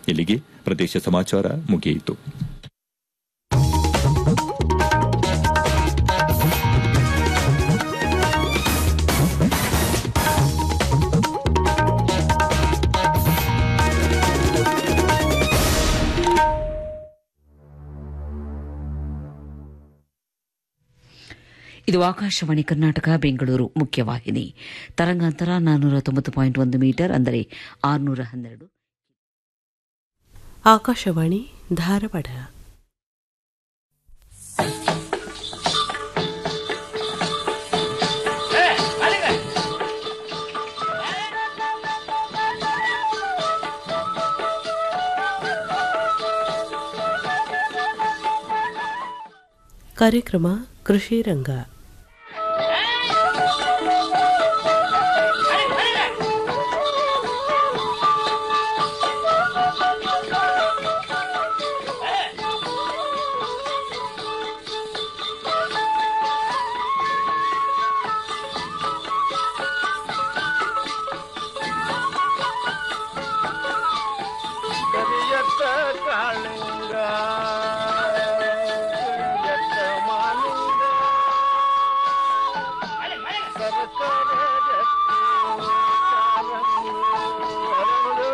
ಇಲ್ಲಿಗೆ ಪ್ರದೇಶ ಸಮಾಚಾರ ಮುಗಿಯಿತು ಇದು ಆಕಾಶವಾಣಿ ಕರ್ನಾಟಕ ಬೆಂಗಳೂರು ಮುಖ್ಯವಾಹಿನಿ ತರಂಗಾಂತರ ನಾನ್ನೂರ ತೊಂಬತ್ತು ಪಾಯಿಂಟ್ ಒಂದು ಮೀಟರ್ ಅಂದರೆ ಆರುನೂರ ಹನ್ನೆರಡು ಆಕಾಶವಾಣಿ ಧಾರವಾಡ ಕಾರ್ಯಕ್ರಮ ಕೃಷಿ ರಂಗ ಕರಿಯತ್ತ ಕಾಳಿಂಗ ಕರಿಯತ್ತ ಮಾಲಿಂಗ ಸರಸರ ರಕ್ತಿ ಕಾಲಂಗು ಅರಳು.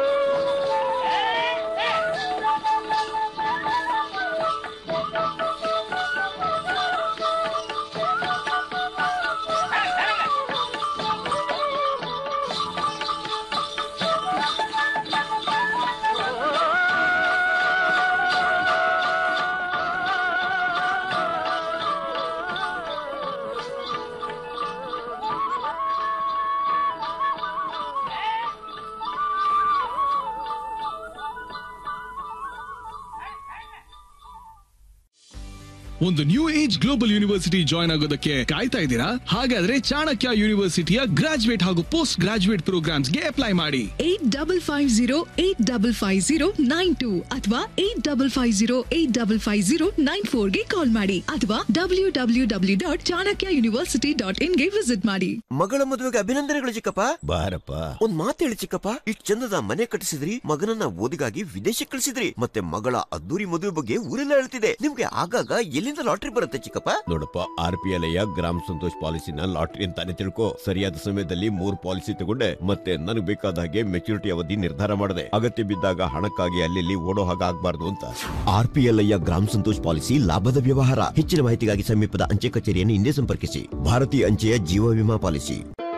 ಒಂದು new age global university join ಆಗೋದಕ್ಕೆ ಕಾಯ್ತಾ ಇದ್ದೀರಾ ಹಾಗಾದ್ರೆ ಚಾಣಕ್ಯ ಯೂನಿವರ್ಸಿಟಿಯ ಗ್ರಾಜುಯೇಟ್ ಹಾಗೂ ಪೋಸ್ಟ್ ಗ್ರಾಜುಯೇಟ್ ಪ್ರೋಗ್ರಾಮ್ಸ್ಗೆ ಅಪ್ಲೈ ಮಾಡಿ eight double five zero eight double five zero nine two ಅಥವಾ eight double five zero eight double five zero nine ಫೋರ್ಗೆ ಕಾಲ್ ಮಾಡಿ ಅಥವಾ W W W dot Chanakya university dot ಇನ್ಗೆ ವಿಸಿಟ್ ಮಾಡಿ ಮಗಳ ಮದುವೆಗೆ ಅಭಿನಂದನೆಗಳು ಚಿಕ್ಕಪ್ಪ ಬಾರಪ್ಪ ಒಂದ್ ಮಾತು ಹೇಳಿ ಚಿಕ್ಕಪ್ಪ ಇಷ್ಟ್ ಚಂದದ ಮನೆ ಕಟ್ಟಿಸಿದ್ರಿ ಮಗನನ್ನ ಓದಿಗಾಗಿ ವಿದೇಶಕ್ಕೆ ಕಳಿಸಿದ್ರಿ ಮತ್ತೆ ಮಗಳ ಅದ್ದೂರಿ ಮದುವೆ ಬಗ್ಗೆ ಊರೆಲ್ಲ ಹೇಳ್ತಿದೆ ನಿಮ್ಗೆ ಆಗಾಗ ಎಲ್ಲಿಂದ ಲಾಟ್ರಿ ಬರುತ್ತೆ ಚಿಕ್ಕಪ್ಪ ನೋಡಪ್ಪ ಆರ್ ಪಿ ಎಲ್ ಗ್ರಾಮ ಸಂತೋಷ್ ಪಾಲಿಸಿನ ಲಾಟ್ರಿ ಅಂತಾನೆ ತಿಳ್ಕೊ ಸರಿಯಾದ ಸಮಯದಲ್ಲಿ ಮೂರ್ ಪಾಲಿಸಿ ತಗೊಂಡೆ ಮತ್ತೆ ನನಗೆ ಬೇಕಾದ ಹಾಗೆ ಮೆಚುರಿಟಿ ಅವಧಿ ನಿರ್ಧಾರ ಮಾಡಿದೆ ಅಗತ್ಯ ಬಿದ್ದಾಗ ಹಣಕ್ಕಾಗಿ ಅಲ್ಲಿ ಓಡೋ ಹಾಗೆ ಆಗ್ಬಾರ್ದು ಅಂತ ಆರ್ ಪಿ ಎಲ್ ಗ್ರಾಮ ಸಂತೋಷ್ ಪಾಲಿಸಿ ಲಾಭದ ವ್ಯವಹಾರ ಹೆಚ್ಚಿನ ಮಾಹಿತಿಗಾಗಿ ಸಮೀಪದ ಅಂಚೆ ಕಚೇರಿಯನ್ನು ಹಿಂದೆ ಸಂಪರ್ಕಿಸಿ ಭಾರತೀಯ ಅಂಚೆಯ ಜೀವ ವಿಮಾ ಪಾಲಿಸಿ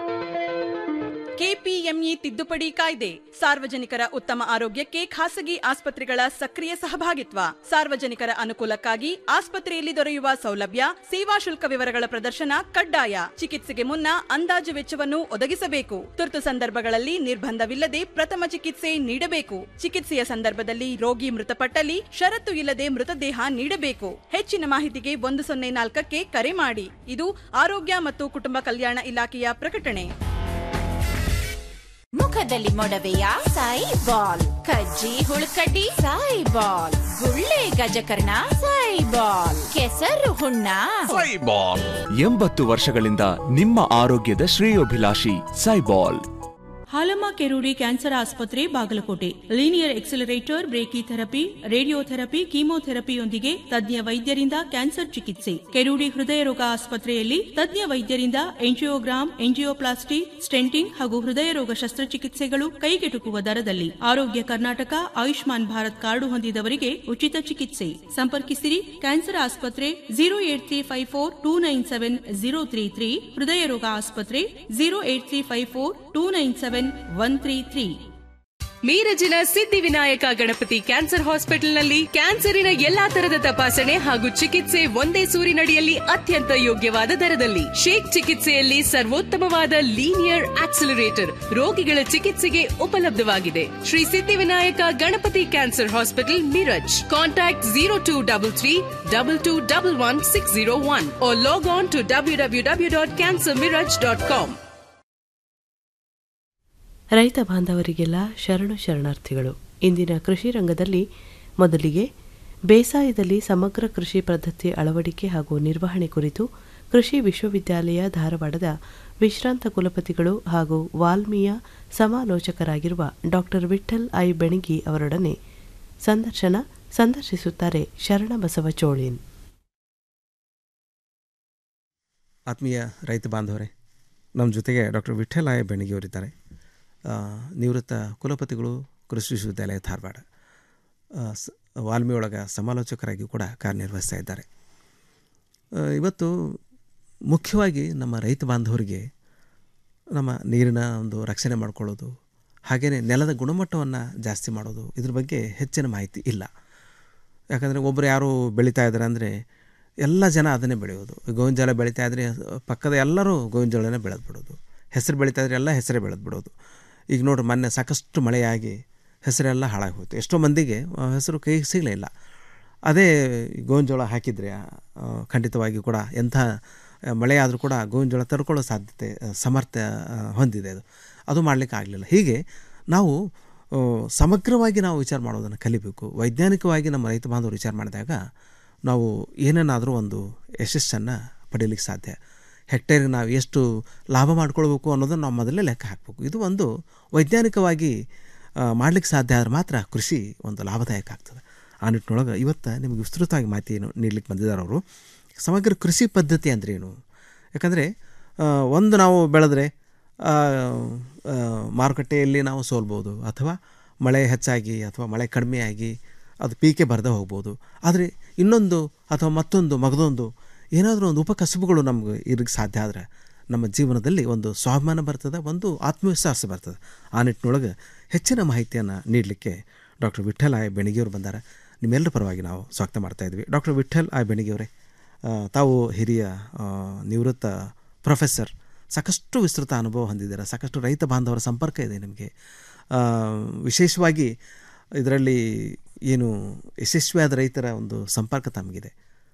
ಕೆಪಿಎಂಇ ತಿದ್ದುಪಡಿ ಕಾಯ್ದೆ ಸಾರ್ವಜನಿಕರ ಉತ್ತಮ ಆರೋಗ್ಯಕ್ಕೆ ಖಾಸಗಿ ಆಸ್ಪತ್ರೆಗಳ ಸಕ್ರಿಯ ಸಹಭಾಗಿತ್ವ ಸಾರ್ವಜನಿಕರ ಅನುಕೂಲಕ್ಕಾಗಿ ಆಸ್ಪತ್ರೆಯಲ್ಲಿ ದೊರೆಯುವ ಸೌಲಭ್ಯ ಸೇವಾ ಶುಲ್ಕ ವಿವರಗಳ ಪ್ರದರ್ಶನ ಕಡ್ಡಾಯ ಚಿಕಿತ್ಸೆಗೆ ಮುನ್ನ ಅಂದಾಜು ವೆಚ್ಚವನ್ನು ಒದಗಿಸಬೇಕು ತುರ್ತು ಸಂದರ್ಭಗಳಲ್ಲಿ ನಿರ್ಬಂಧವಿಲ್ಲದೆ ಪ್ರಥಮ ಚಿಕಿತ್ಸೆ ನೀಡಬೇಕು ಚಿಕಿತ್ಸೆಯ ಸಂದರ್ಭದಲ್ಲಿ ರೋಗಿ ಮೃತಪಟ್ಟಲ್ಲಿ ಷರತ್ತು ಇಲ್ಲದೆ ಮೃತದೇಹ ನೀಡಬೇಕು ಹೆಚ್ಚಿನ ಮಾಹಿತಿಗೆ ಒಂದು ಸೊನ್ನೆ ನಾಲ್ಕಕ್ಕೆ ಕರೆ ಮಾಡಿ ಇದು ಆರೋಗ್ಯ ಮತ್ತು ಕುಟುಂಬ ಕಲ್ಯಾಣ ಇಲಾಖೆಯ ಪ್ರಕಟಣೆ ಮುಖದಲ್ಲಿ ಮೊಡವೆಯ ಸಾಯಿ ಬಾಲ್ ಕಜ್ಜಿ ಹುಳುಕಡ್ಡಿ ಸಾಯಿ ಬಾಲ್ ಗುಳ್ಳೆ ಗಜಕರ್ಣ ಸಾಯಿ ಬಾಲ್ ಕೆಸರು ಹುಣ್ಣ ಎಂಬತ್ತು ವರ್ಷಗಳಿಂದ ನಿಮ್ಮ ಆರೋಗ್ಯದ ಶ್ರೇಯೋಭಿಲಾಷಿ ಸೈಬಾಲ್ ಹಾಲಮ್ಮ ಕೆರೂಡಿ ಕ್ಯಾನ್ಸರ್ ಆಸ್ಪತ್ರೆ Bagalkote linear accelerator brachy therapy radiotherapy ಕೀಮೋಥೆರಪಿಯೊಂದಿಗೆ ತಜ್ಞ ವೈದ್ಯರಿಂದ ಕ್ಯಾನ್ಸರ್ ಚಿಕಿತ್ಸೆ ಕೆರೂಡಿ ಹೃದಯ ರೋಗ ಆಸ್ಪತ್ರೆಯಲ್ಲಿ ತಜ್ಞ ವೈದ್ಯರಿಂದ ಎಂಜಿಯೋಗ್ರಾಮ್ ಎಂಜಿಯೋಪ್ಲಾಸ್ಟಿ ಸ್ಟೆಂಟಿಂಗ್ ಹಾಗೂ ಹೃದಯ ರೋಗ ಶಸ್ತ್ರಚಿಕಿತ್ಸೆಗಳು ಕೈಗೆಟುಕುವ ದರದಲ್ಲಿ ಆರೋಗ್ಯ ಕರ್ನಾಟಕ ಆಯುಷ್ಮಾನ್ ಭಾರತ್ ಕಾರ್ಡು ಹೊಂದಿದವರಿಗೆ ಉಚಿತ ಚಿಕಿತ್ಸೆ ಸಂಪರ್ಕಿಸಿರಿ ಕ್ಯಾನ್ಸರ್ ಆಸ್ಪತ್ರೆ zero eight three five four two nine seven zero three three ಹೃದಯ ರೋಗ ಆಸ್ಪತ್ರೆ zero eight three five four two nine seven one three three ಮೀರಜಿನ ಸಿದ್ಧಿವಿನಾಯಕ ಗಣಪತಿ ಕ್ಯಾನ್ಸರ್ ಹಾಸ್ಪಿಟಲ್ನಲ್ಲಿ ಕ್ಯಾನ್ಸರಿನ ಎಲ್ಲಾ ತರದ ತಪಾಸಣೆ ಹಾಗೂ ಚಿಕಿತ್ಸೆ ಒಂದೇ ಸೂರಿನಡಿಯಲ್ಲಿ ಅತ್ಯಂತ ಯೋಗ್ಯವಾದ ದರದಲ್ಲಿ ಶೇಕ್ ಚಿಕಿತ್ಸೆಯಲ್ಲಿ ಸರ್ವೋತ್ತಮವಾದ ಲೀನಿಯರ್ ಆಕ್ಸಿಲರೇಟರ್ ರೋಗಿಗಳ ಚಿಕಿತ್ಸೆಗೆ ಉಪಲಬ್ಧವಾಗಿದೆ Shri Siddhivinayak Ganapati cancer hospital Miraj contact zero two double three double two double one six zero one log on to W W W dot cancer Miraj dot com ರೈತ ಬಾಂಧವರಿಗೆಲ್ಲ ಶರಣು ಶರಣಾರ್ಥಿಗಳು ಇಂದಿನ ಕೃಷಿ ರಂಗದಲ್ಲಿ ಮೊದಲಿಗೆ ಬೇಸಾಯದಲ್ಲಿ ಸಮಗ್ರ ಕೃಷಿ ಪದ್ಧತಿ ಅಳವಡಿಕೆ ಹಾಗೂ ನಿರ್ವಹಣೆ ಕುರಿತು ಕೃಷಿ ವಿಶ್ವವಿದ್ಯಾಲಯ ಧಾರವಾಡದ ವಿಶ್ರಾಂತ ಕುಲಪತಿಗಳು ಹಾಗೂ ವಾಲ್ಮೀಯ ಸಮಾಲೋಚಕರಾಗಿರುವ ಡಾಕ್ಟರ್ ವಿಠಲ್ ಐ ಬೆಣಗಿ ಅವರೊಡನೆ ಸಂದರ್ಶನ ಸಂದರ್ಶಿಸುತ್ತಾರೆ ಶರಣಬಸವ ಚೋಳಿನ್ ಆತ್ಮೀಯ ರೈತ ಬಾಂಧವರೇ ನಮ್ಮ ಜೊತೆಗೆ ಡಾಕ್ಟರ್ ವಿಠ್ಠಲಾಯ ಬೆಣಗಿಯವರಿದ್ದಾರೆ ಆ, ನಿವೃತ್ತ ಕುಲಪತಿಗಳು ಕೃಷಿ ವಿಶ್ವವಿದ್ಯಾಲಯ ಧಾರವಾಡ ಆ, ಸ ವಾಲ್ಮಿ ಸಮಾಲೋಚಕರಾಗಿ ಕೂಡ ಕಾರ್ಯನಿರ್ವಹಿಸ್ತಾ ಇದ್ದಾರೆ ಆ, ಇವತ್ತು ಮುಖ್ಯವಾಗಿ ನಮ್ಮ ರೈತ ಬಾಂಧವರಿಗೆ ನಮ್ಮ ನೀರಿನ ಒಂದು ರಕ್ಷಣೆ ಮಾಡ್ಕೊಳ್ಳೋದು ಹಾಗೆಯೇ ನೆಲದ ಗುಣಮಟ್ಟವನ್ನು ಜಾಸ್ತಿ ಮಾಡೋದು ಇದ್ರ ಬಗ್ಗೆ ಹೆಚ್ಚಿನ ಮಾಹಿತಿ ಇಲ್ಲ ಯಾಕಂದರೆ ಒಬ್ಬರು ಯಾರು ಬೆಳೀತಾ ಇದ್ದಾರೆ ಅಂದರೆ ಎಲ್ಲ ಜನ ಅದನ್ನೇ ಬೆಳೆಯೋದು ಗೋವಿನ ಜೋಳ ಬೆಳೀತಾ ಇದ್ರೆ ಪಕ್ಕದ ಎಲ್ಲರೂ ಗೋವಿನ ಜೋಳನೇ ಬೆಳೆದು ಬಿಡೋದು ಹೆಸರು ಬೆಳೀತಾ ಇದ್ರೆ ಎಲ್ಲ ಹೆಸರೇ ಬೆಳೆದು ಬಿಡೋದು ಈಗ ನೋಡ್ರಿ ಮೊನ್ನೆ ಸಾಕಷ್ಟು ಮಳೆಯಾಗಿ ಹೆಸರೆಲ್ಲ ಹಾಳಾಗಿ ಹೋಯ್ತು ಎಷ್ಟೋ ಮಂದಿಗೆ ಆ, ಹೆಸರು ಕೈಗೆ ಸಿಗಲೇ ಇಲ್ಲ ಅದೇ ಗೋವಿನ ಜೋಳ ಹಾಕಿದರೆ ಆ, ಖಂಡಿತವಾಗಿ ಕೂಡ ಎಂಥ ಆ, ಮಳೆ ಆದರೂ ಕೂಡ ಗೋವಿನ ಜೋಳ ತಡ್ಕೊಳ್ಳೋ ಸಾಧ್ಯತೆ ಆ, ಸಮರ್ಥ ಆ, ಹೊಂದಿದೆ ಅದು ಅದು ಮಾಡಲಿಕ್ಕೆ ಆಗಲಿಲ್ಲ ಹೀಗೆ ನಾವು ಆ, ಸಮಗ್ರವಾಗಿ ನಾವು ವಿಚಾರ ಮಾಡೋದನ್ನು ಕಲಿಬೇಕು ವೈಜ್ಞಾನಿಕವಾಗಿ ನಮ್ಮ ರೈತ ಬಾಂಧವರು ವಿಚಾರ ಮಾಡಿದಾಗ ನಾವು ಏನೇನಾದರೂ ಒಂದು ಯಶಸ್ಸನ್ನು ಪಡೀಲಿಕ್ಕೆ ಸಾಧ್ಯ ಹೆಕ್ಟೇರ್ಗೆ ನಾವು ಎಷ್ಟು ಲಾಭ ಮಾಡ್ಕೊಳ್ಬೇಕು ಅನ್ನೋದನ್ನು ನಾವು ಮೊದಲೇ ಲೆಕ್ಕ ಹಾಕಬೇಕು ಇದು ಒಂದು ವೈಜ್ಞಾನಿಕವಾಗಿ ಮಾಡಲಿಕ್ಕೆ ಸಾಧ್ಯ ಆದ್ರೆ ಮಾತ್ರ ಕೃಷಿ ಒಂದು ಲಾಭದಾಯಕ ಆಗ್ತದೆ ಆ ನಿಟ್ಟಿನೊಳಗೆ ಇವತ್ತು ನಿಮಗೆ ವಿಸ್ತೃತವಾಗಿ ಮಾಹಿತಿಯನ್ನು ನೀಡ್ಲಿಕ್ಕೆ ಬಂದಿದ್ದಾರೆ ಅವರು ಸಮಗ್ರ ಕೃಷಿ ಪದ್ಧತಿ ಅಂದ್ರೇನು ಯಾಕಂದರೆ ಒಂದು ನಾವು ಬೆಳೆದ್ರೆ ಆ, ಆ, ಮಾರುಕಟ್ಟೆಯಲ್ಲಿ ನಾವು ಸೋಲ್ಬೋದು ಅಥವಾ ಮಳೆ ಹೆಚ್ಚಾಗಿ ಅಥವಾ ಮಳೆ ಕಡಿಮೆಯಾಗಿ ಅದು ಪೀಕೆ ಬರದೇ ಹೋಗ್ಬೋದು ಆದರೆ ಇನ್ನೊಂದು ಅಥವಾ ಮತ್ತೊಂದು ಮಗದೊಂದು ಏನಾದರೂ ಒಂದು ಉಪಕಸಬುಗಳು ನಮ್ಗೆ ಇರಕ್ಕೆ ಸಾಧ್ಯ ಆದರೆ ನಮ್ಮ ಜೀವನದಲ್ಲಿ ಒಂದು ಸ್ವಾಭಿಮಾನ ಬರ್ತದೆ ಒಂದು ಆತ್ಮವಿಶ್ವಾಸ ಬರ್ತದೆ ಆ ನಿಟ್ಟಿನೊಳಗೆ ಹೆಚ್ಚಿನ ಮಾಹಿತಿಯನ್ನು ನೀಡಲಿಕ್ಕೆ ಡಾಕ್ಟರ್ ವಿಠ್ಠಲ್ ಆಯ್ ಬೆಣಿಗೆಯವರು ಬಂದ್ದಾರೆ ನಿಮ್ಮೆಲ್ಲರ ಪರವಾಗಿ ನಾವು ಸ್ವಾಗತ ಮಾಡ್ತಾ ಇದ್ವಿ ಡಾಕ್ಟರ್ ವಿಠ್ಠಲ್ ಆಯ್ ಬೆಣಿಗೆಯವರೇ ಆ, ತಾವು ಹಿರಿಯ ಆ, ನಿವೃತ್ತ ಪ್ರೊಫೆಸರ್ ಸಾಕಷ್ಟು ವಿಸ್ತೃತ ಅನುಭವ ಹೊಂದಿದ್ದೀರಾ ಸಾಕಷ್ಟು ರೈತ ಬಾಂಧವರ ಸಂಪರ್ಕ ಇದೆ ನಿಮಗೆ ಆ, ವಿಶೇಷವಾಗಿ ಇದರಲ್ಲಿ ಏನು ಯಶಸ್ವಿಯಾದ ರೈತರ ಒಂದು ಸಂಪರ್ಕ ತಮಗಿದೆ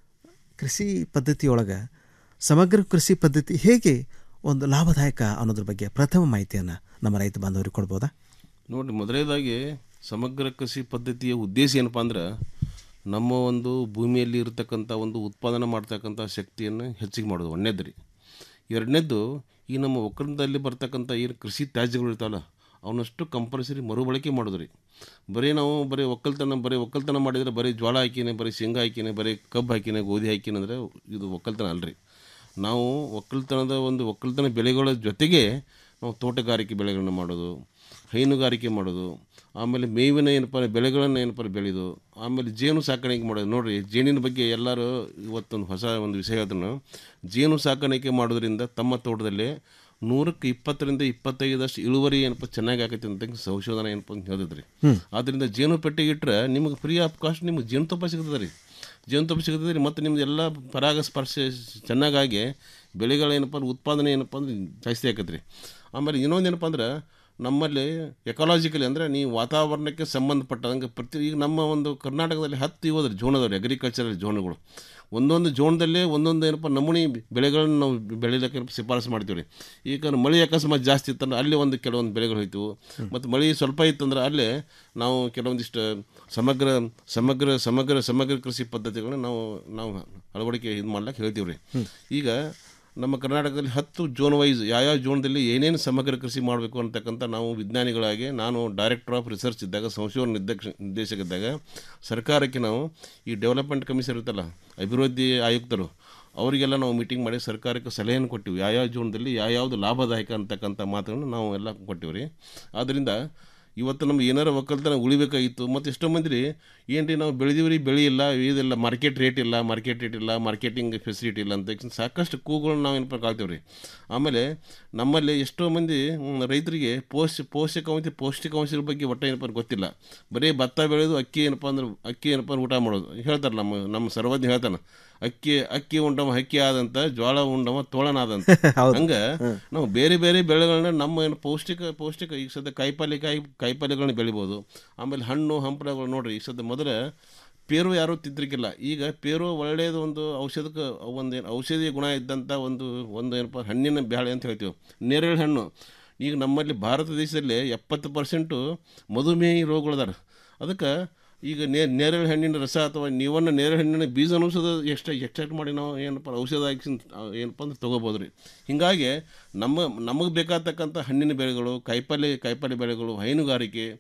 ಕೃಷಿ ಪದ್ಧತಿಯೊಳಗೆ ಸಮಗ್ರ ಕೃಷಿ ಪದ್ಧತಿ ಹೇಗೆ ಒಂದು ಲಾಭದಾಯಕ ಅನ್ನೋದ್ರ ಬಗ್ಗೆ ಪ್ರಥಮ ಮಾಹಿತಿಯನ್ನು ನಮ್ಮ ರೈತ ಬಾಂಧವರಿಗೆ ಕೊಡ್ಬೋದಾ ನೋಡಿ ಮೊದಲನೇದಾಗಿ ಸಮಗ್ರ ಕೃಷಿ ಪದ್ಧತಿಯ ಉದ್ದೇಶ ಏನಪ್ಪ ಅಂದ್ರೆ ನಮ್ಮ ಒಂದು ಭೂಮಿಯಲ್ಲಿ ಇರತಕ್ಕಂಥ ಒಂದು ಉತ್ಪಾದನೆ ಮಾಡ್ತಕ್ಕಂಥ ಶಕ್ತಿಯನ್ನು ಹೆಚ್ಚಿಗೆ ಮಾಡೋದು ಒಂದನೇದು ರೀ ಎರಡನೇದ್ದು ಈ ನಮ್ಮ ಒಕ್ಕಲಿನಲ್ಲಿ ಬರ್ತಕ್ಕಂಥ ಏನು ಕೃಷಿ ತ್ಯಾಜ್ಯಗಳು ಇರ್ತಾವಲ್ಲ ಅವನಷ್ಟು ಕಂಪಲ್ಸರಿ ಮರುಬಳಕೆ ಮಾಡೋದು ರೀ ಬರೀ ನಾವು ಬರೀ ಒಕ್ಕಲ್ತನ ಬರೀ ಒಕ್ಕಲ್ತನ ಮಾಡಿದರೆ ಬರೀ ಜೋಳ ಹಾಕಿನೇ ಬರೀ ಶೇಂಗಾ ಹಾಕಿನೇ ಬರೀ ಕಬ್ಬು ಹಾಕಿನೇ ಗೋಧಿ ಹಾಕಿನೇ ಅಂದರೆ ಇದು ಒಕ್ಕಲ್ತನ ಅಲ್ರಿ ನಾವು ಒಕ್ಕಲ್ತನದ ಒಂದು ಒಕ್ಕಲ್ತನ ಬೆಳೆಗಳ ಜೊತೆಗೆ ನಾವು ತೋಟಗಾರಿಕೆ ಬೆಳೆಗಳನ್ನ ಮಾಡೋದು ಹೈನುಗಾರಿಕೆ ಮಾಡೋದು ಆಮೇಲೆ ಮೇವಿನ ಏನಪ್ಪ ಬೆಳೆಗಳನ್ನು ಏನಪ್ಪ ಬೆಳೆಯೋದು ಆಮೇಲೆ ಜೇನು ಸಾಕಾಣಿಕೆ ಮಾಡೋದು ನೋಡಿರಿ ಜೇನಿನ ಬಗ್ಗೆ ಎಲ್ಲರೂ ಇವತ್ತೊಂದು ಹೊಸ ಒಂದು ವಿಷಯ ಹೇಳ್ತಾನೆ ಜೇನು ಸಾಕಾಣಿಕೆ ಮಾಡೋದ್ರಿಂದ ತಮ್ಮ ತೋಟದಲ್ಲಿ ನೂರಕ್ಕೆ ಇಪ್ಪತ್ತರಿಂದ ಇಪ್ಪತ್ತೈದಷ್ಟು ಇಳುವರಿ ಏನಪ್ಪ ಚೆನ್ನಾಗಿ ಆಗೈತೆ ಅಂತ ಸಂಶೋಧನೆ ಏನಪ್ಪ ಅಂತ ಹೇಳಿದ್ರಿ ಹ್ಮ್. ಆದ್ದರಿಂದ ಜೇನು ಪೆಟ್ಟಿಗೆ ಇಟ್ಟರೆ ನಿಮಗೆ ಫ್ರೀ ಆಫ್ ಕಾಸ್ಟ್ ನಿಮ್ಗೆ ಜೇನುತುಪ್ಪ ಸಿಗ್ತದೆ ರೀ ಜೇನುತುಪ್ಪ ಸಿಗ್ತದೆ ರೀ ಮತ್ತು ನಿಮ್ದು ಎಲ್ಲ ಪರಾಗಸ್ಪರ್ಶ ಚೆನ್ನಾಗಾಗಿ ಬೆಳೆಗಳೇನಪ್ಪ ಅಂದ್ರೆ ಉತ್ಪಾದನೆ ಏನಪ್ಪ ಅಂದ್ರೆ ಜಾಸ್ತಿ ಆಕೈತೆ ರೀ ಆಮೇಲೆ ಇನ್ನೊಂದು ಏನಪ್ಪ ಅಂದ್ರೆ ನಮ್ಮಲ್ಲಿ ಎಕಾಲಜಿಕಲಿ ಅಂದರೆ ನೀವು ವಾತಾವರಣಕ್ಕೆ ಸಂಬಂಧಪಟ್ಟಂಗೆ ಪ್ರತಿ ಈಗ ನಮ್ಮ ಒಂದು ಕರ್ನಾಟಕದಲ್ಲಿ ಹತ್ತು ಇವತ್ತು ಜೋನ್ ಅದಾವೆ ಅಗ್ರಿಕಲ್ಚರಲ್ ಜೋನ್ಗಳು ಒಂದೊಂದು ಜೋನ್ದಲ್ಲೇ ಒಂದೊಂದು ಏನಪ್ಪ ನಮೂನಿ ಬೆಳೆಗಳನ್ನು ನಾವು ಬೆಳೀಲಿಕ್ಕೆ ಏನಪ್ಪ ಶಿಫಾರಸು ಮಾಡ್ತೀವಿ ರೀ ಈಗ ಮಳೆ ಅಕಸ್ಮಾತ್ ಜಾಸ್ತಿ ಇತ್ತಂದ್ರೆ ಅಲ್ಲಿ ಒಂದು ಕೆಲವೊಂದು ಬೆಳೆಗಳು ಹೋಯ್ತು ಮತ್ತು ಮಳೆ ಸ್ವಲ್ಪ ಇತ್ತಂದ್ರೆ ಅಲ್ಲೇ ನಾವು ಕೆಲವೊಂದಿಷ್ಟು ಸಮಗ್ರ ಸಮಗ್ರ ಸಮಗ್ರ ಸಮಗ್ರ ಕೃಷಿ ಪದ್ಧತಿಗಳನ್ನ ನಾವು ನಾವು ಅಳವಡಿಕೆ ಇದು ಮಾಡ್ಲಿಕ್ಕೆ ಹೇಳ್ತೀವಿ ರೀ ಈಗ ನಮ್ಮ ಕರ್ನಾಟಕದಲ್ಲಿ ಹತ್ತು ಜೋನ್ ವೈಸ್ ಯಾವ್ಯಾವ ಜೋನ್ದಲ್ಲಿ ಏನೇನು ಸಮಗ್ರ ಕೃಷಿ ಮಾಡಬೇಕು ಅಂತಕ್ಕಂಥ ನಾವು ವಿಜ್ಞಾನಿಗಳಾಗಿ ನಾನು ಡೈರೆಕ್ಟರ್ ಆಫ್ ರಿಸರ್ಚ್ ಇದ್ದಾಗ ಸಂಶೋಧನಾ ನಿರ್ದೇಶ ನಿರ್ದೇಶಕ ಇದ್ದಾಗ ಸರ್ಕಾರಕ್ಕೆ ನಾವು ಈ ಡೆವಲಪ್ಮೆಂಟ್ ಕಮಿಷನ್ ಇರುತ್ತಲ್ಲ ಅಭಿವೃದ್ಧಿ ಆಯುಕ್ತರು ಅವರಿಗೆಲ್ಲ ನಾವು ಮೀಟಿಂಗ್ ಮಾಡಿ ಸರ್ಕಾರಕ್ಕೆ ಸಲಹೆಯನ್ನು ಕೊಟ್ಟಿವಿ ಯಾವ್ಯಾವ ಜೋನ್ದಲ್ಲಿ ಯಾವ್ಯಾವುದು ಲಾಭದಾಯಕ ಅಂತಕ್ಕಂಥ ಮಾತುಗಳನ್ನು ನಾವು ಎಲ್ಲ ಕೊಟ್ಟಿವಿ ರೀ ಆದ್ದರಿಂದ ಇವತ್ತು ನಮ್ಗೆ ಏನಾರ ಒಕ್ಕಲ್ತನ ಉಳಿಬೇಕಾಗಿತ್ತು ಮತ್ತು ಎಷ್ಟೋ ಮಂದಿ ರೀ ಏನು ರೀ ನಾವು ಬೆಳೆದೀವಿ ರೀ ಬೆಳೆ ಇಲ್ಲ ಇದಿಲ್ಲ ಮಾರ್ಕೆಟ್ ರೇಟ್ ಇಲ್ಲ ಮಾರ್ಕೆಟ್ ರೇಟ್ ಇಲ್ಲ ಮಾರ್ಕೆಟಿಂಗ್ ಫೆಸಿಲಿಟಿ ಇಲ್ಲ ಅಂತ ಸಾಕಷ್ಟು ಕೂಗಳನ್ನ ನಾವು ಏನಪ್ಪ ಕಾಳ್ತೀವಿ ರೀ ಆಮೇಲೆ ನಮ್ಮಲ್ಲಿ ಎಷ್ಟೋ ಮಂದಿ ಹ್ಮ್, ರೈತರಿಗೆ ಪೋಷ ಪೋಷಕಾಂಶ ಪೌಷ್ಟಿಕಾಂಶದ ಬಗ್ಗೆ ಒಟ್ಟು ಏನಪ್ಪ ಅಂದ್ರೆ ಗೊತ್ತಿಲ್ಲ ಬರೀ ಭತ್ತ ಬೆಳೆದು ಅಕ್ಕಿ ಏನಪ್ಪ ಅಂದ್ರೆ ಅಕ್ಕಿ ಏನಪ್ಪ ಅಂದ್ರೆ ಊಟ ಮಾಡೋದು ಹೇಳ್ತಾರೆ ನಮ್ಮ ನಮ್ಮ ಸರ್ವಜ್ಞ ಹೇಳ್ತಾನೆ ಅಕ್ಕಿ ಅಕ್ಕಿ ಉಂಡವ ಹಕ್ಕಿ ಆದಂತ ಜೋಳ ಉಂಡವ ತೋಳನಾದಂತ ಹೌದು. ಹಂಗ ನಾವು ಬೇರೆ ಬೇರೆ ಬೆಳೆಗಳನ್ನ ನಮ್ಮ ಏನು ಪೌಷ್ಟಿಕ ಪೌಷ್ಟಿಕ ಈಗ ಸದ್ಯ ಕಾಯಿಪಲ್ಯ ಕಾಯಿ ಕಾಯಿಪಲ್ಯಗಳನ್ನ ಬೆಳಿಬೋದು ಆಮೇಲೆ ಹಣ್ಣು ಹಂಪಲಗಳು ನೋಡ್ರಿ ಈಗ ಸದ್ಯ ಮೊದಲ ಪೇರು ಯಾರೂ ತಿದ್ರಿಕಿಲ್ಲ ಈಗ ಪೇರು ಒಳ್ಳೆಯದು ಒಂದು ಔಷಧಕ್ಕೆ ಒಂದು ಏನು ಔಷಧೀಯ ಗುಣ ಇದ್ದಂಥ ಒಂದು ಒಂದು ಏನಪ್ಪ ಹಣ್ಣಿನ ಬ್ಯಾಳೆ ಅಂತ ಹೇಳ್ತೀವಿ ನೇರಳೆ ಹಣ್ಣು ಈಗ ನಮ್ಮಲ್ಲಿ ಭಾರತ ದೇಶದಲ್ಲಿ ಎಪ್ಪತ್ತು ಪರ್ಸೆಂಟು ಮಧುಮೇಹಿ ರೋಗಗಳದಾರ ಅದಕ್ಕೆ ಈಗ ನೇ ನೇರಳೆ ಹಣ್ಣಿನ ರಸ ಅಥವಾ ನೀವನ್ನ ನೇರಳೆ ಹಣ್ಣಿನ ಬೀಜ ಔಷಧ ಎಷ್ಟು ಎಕ್ಸ್ಟ್ರಾಕ್ಟ್ ಮಾಡಿ ನಾವು ಏನಪ್ಪ ಔಷಧ ಹಾಕಿ ಏನಪ್ಪ ಅಂದ್ರೆ ತೊಗೋಬೋದು ರೀ ಹೀಗಾಗಿ ನಮ್ಮ ನಮಗೆ ಬೇಕಾಗ್ತಕ್ಕಂಥ ಹಣ್ಣಿನ ಬೆಳೆಗಳು ಕಾಯಿಪಲ್ಯ ಕಾಯಿಪಲ್ಯ ಬೆಳೆಗಳು ಹೈನುಗಾರಿಕೆ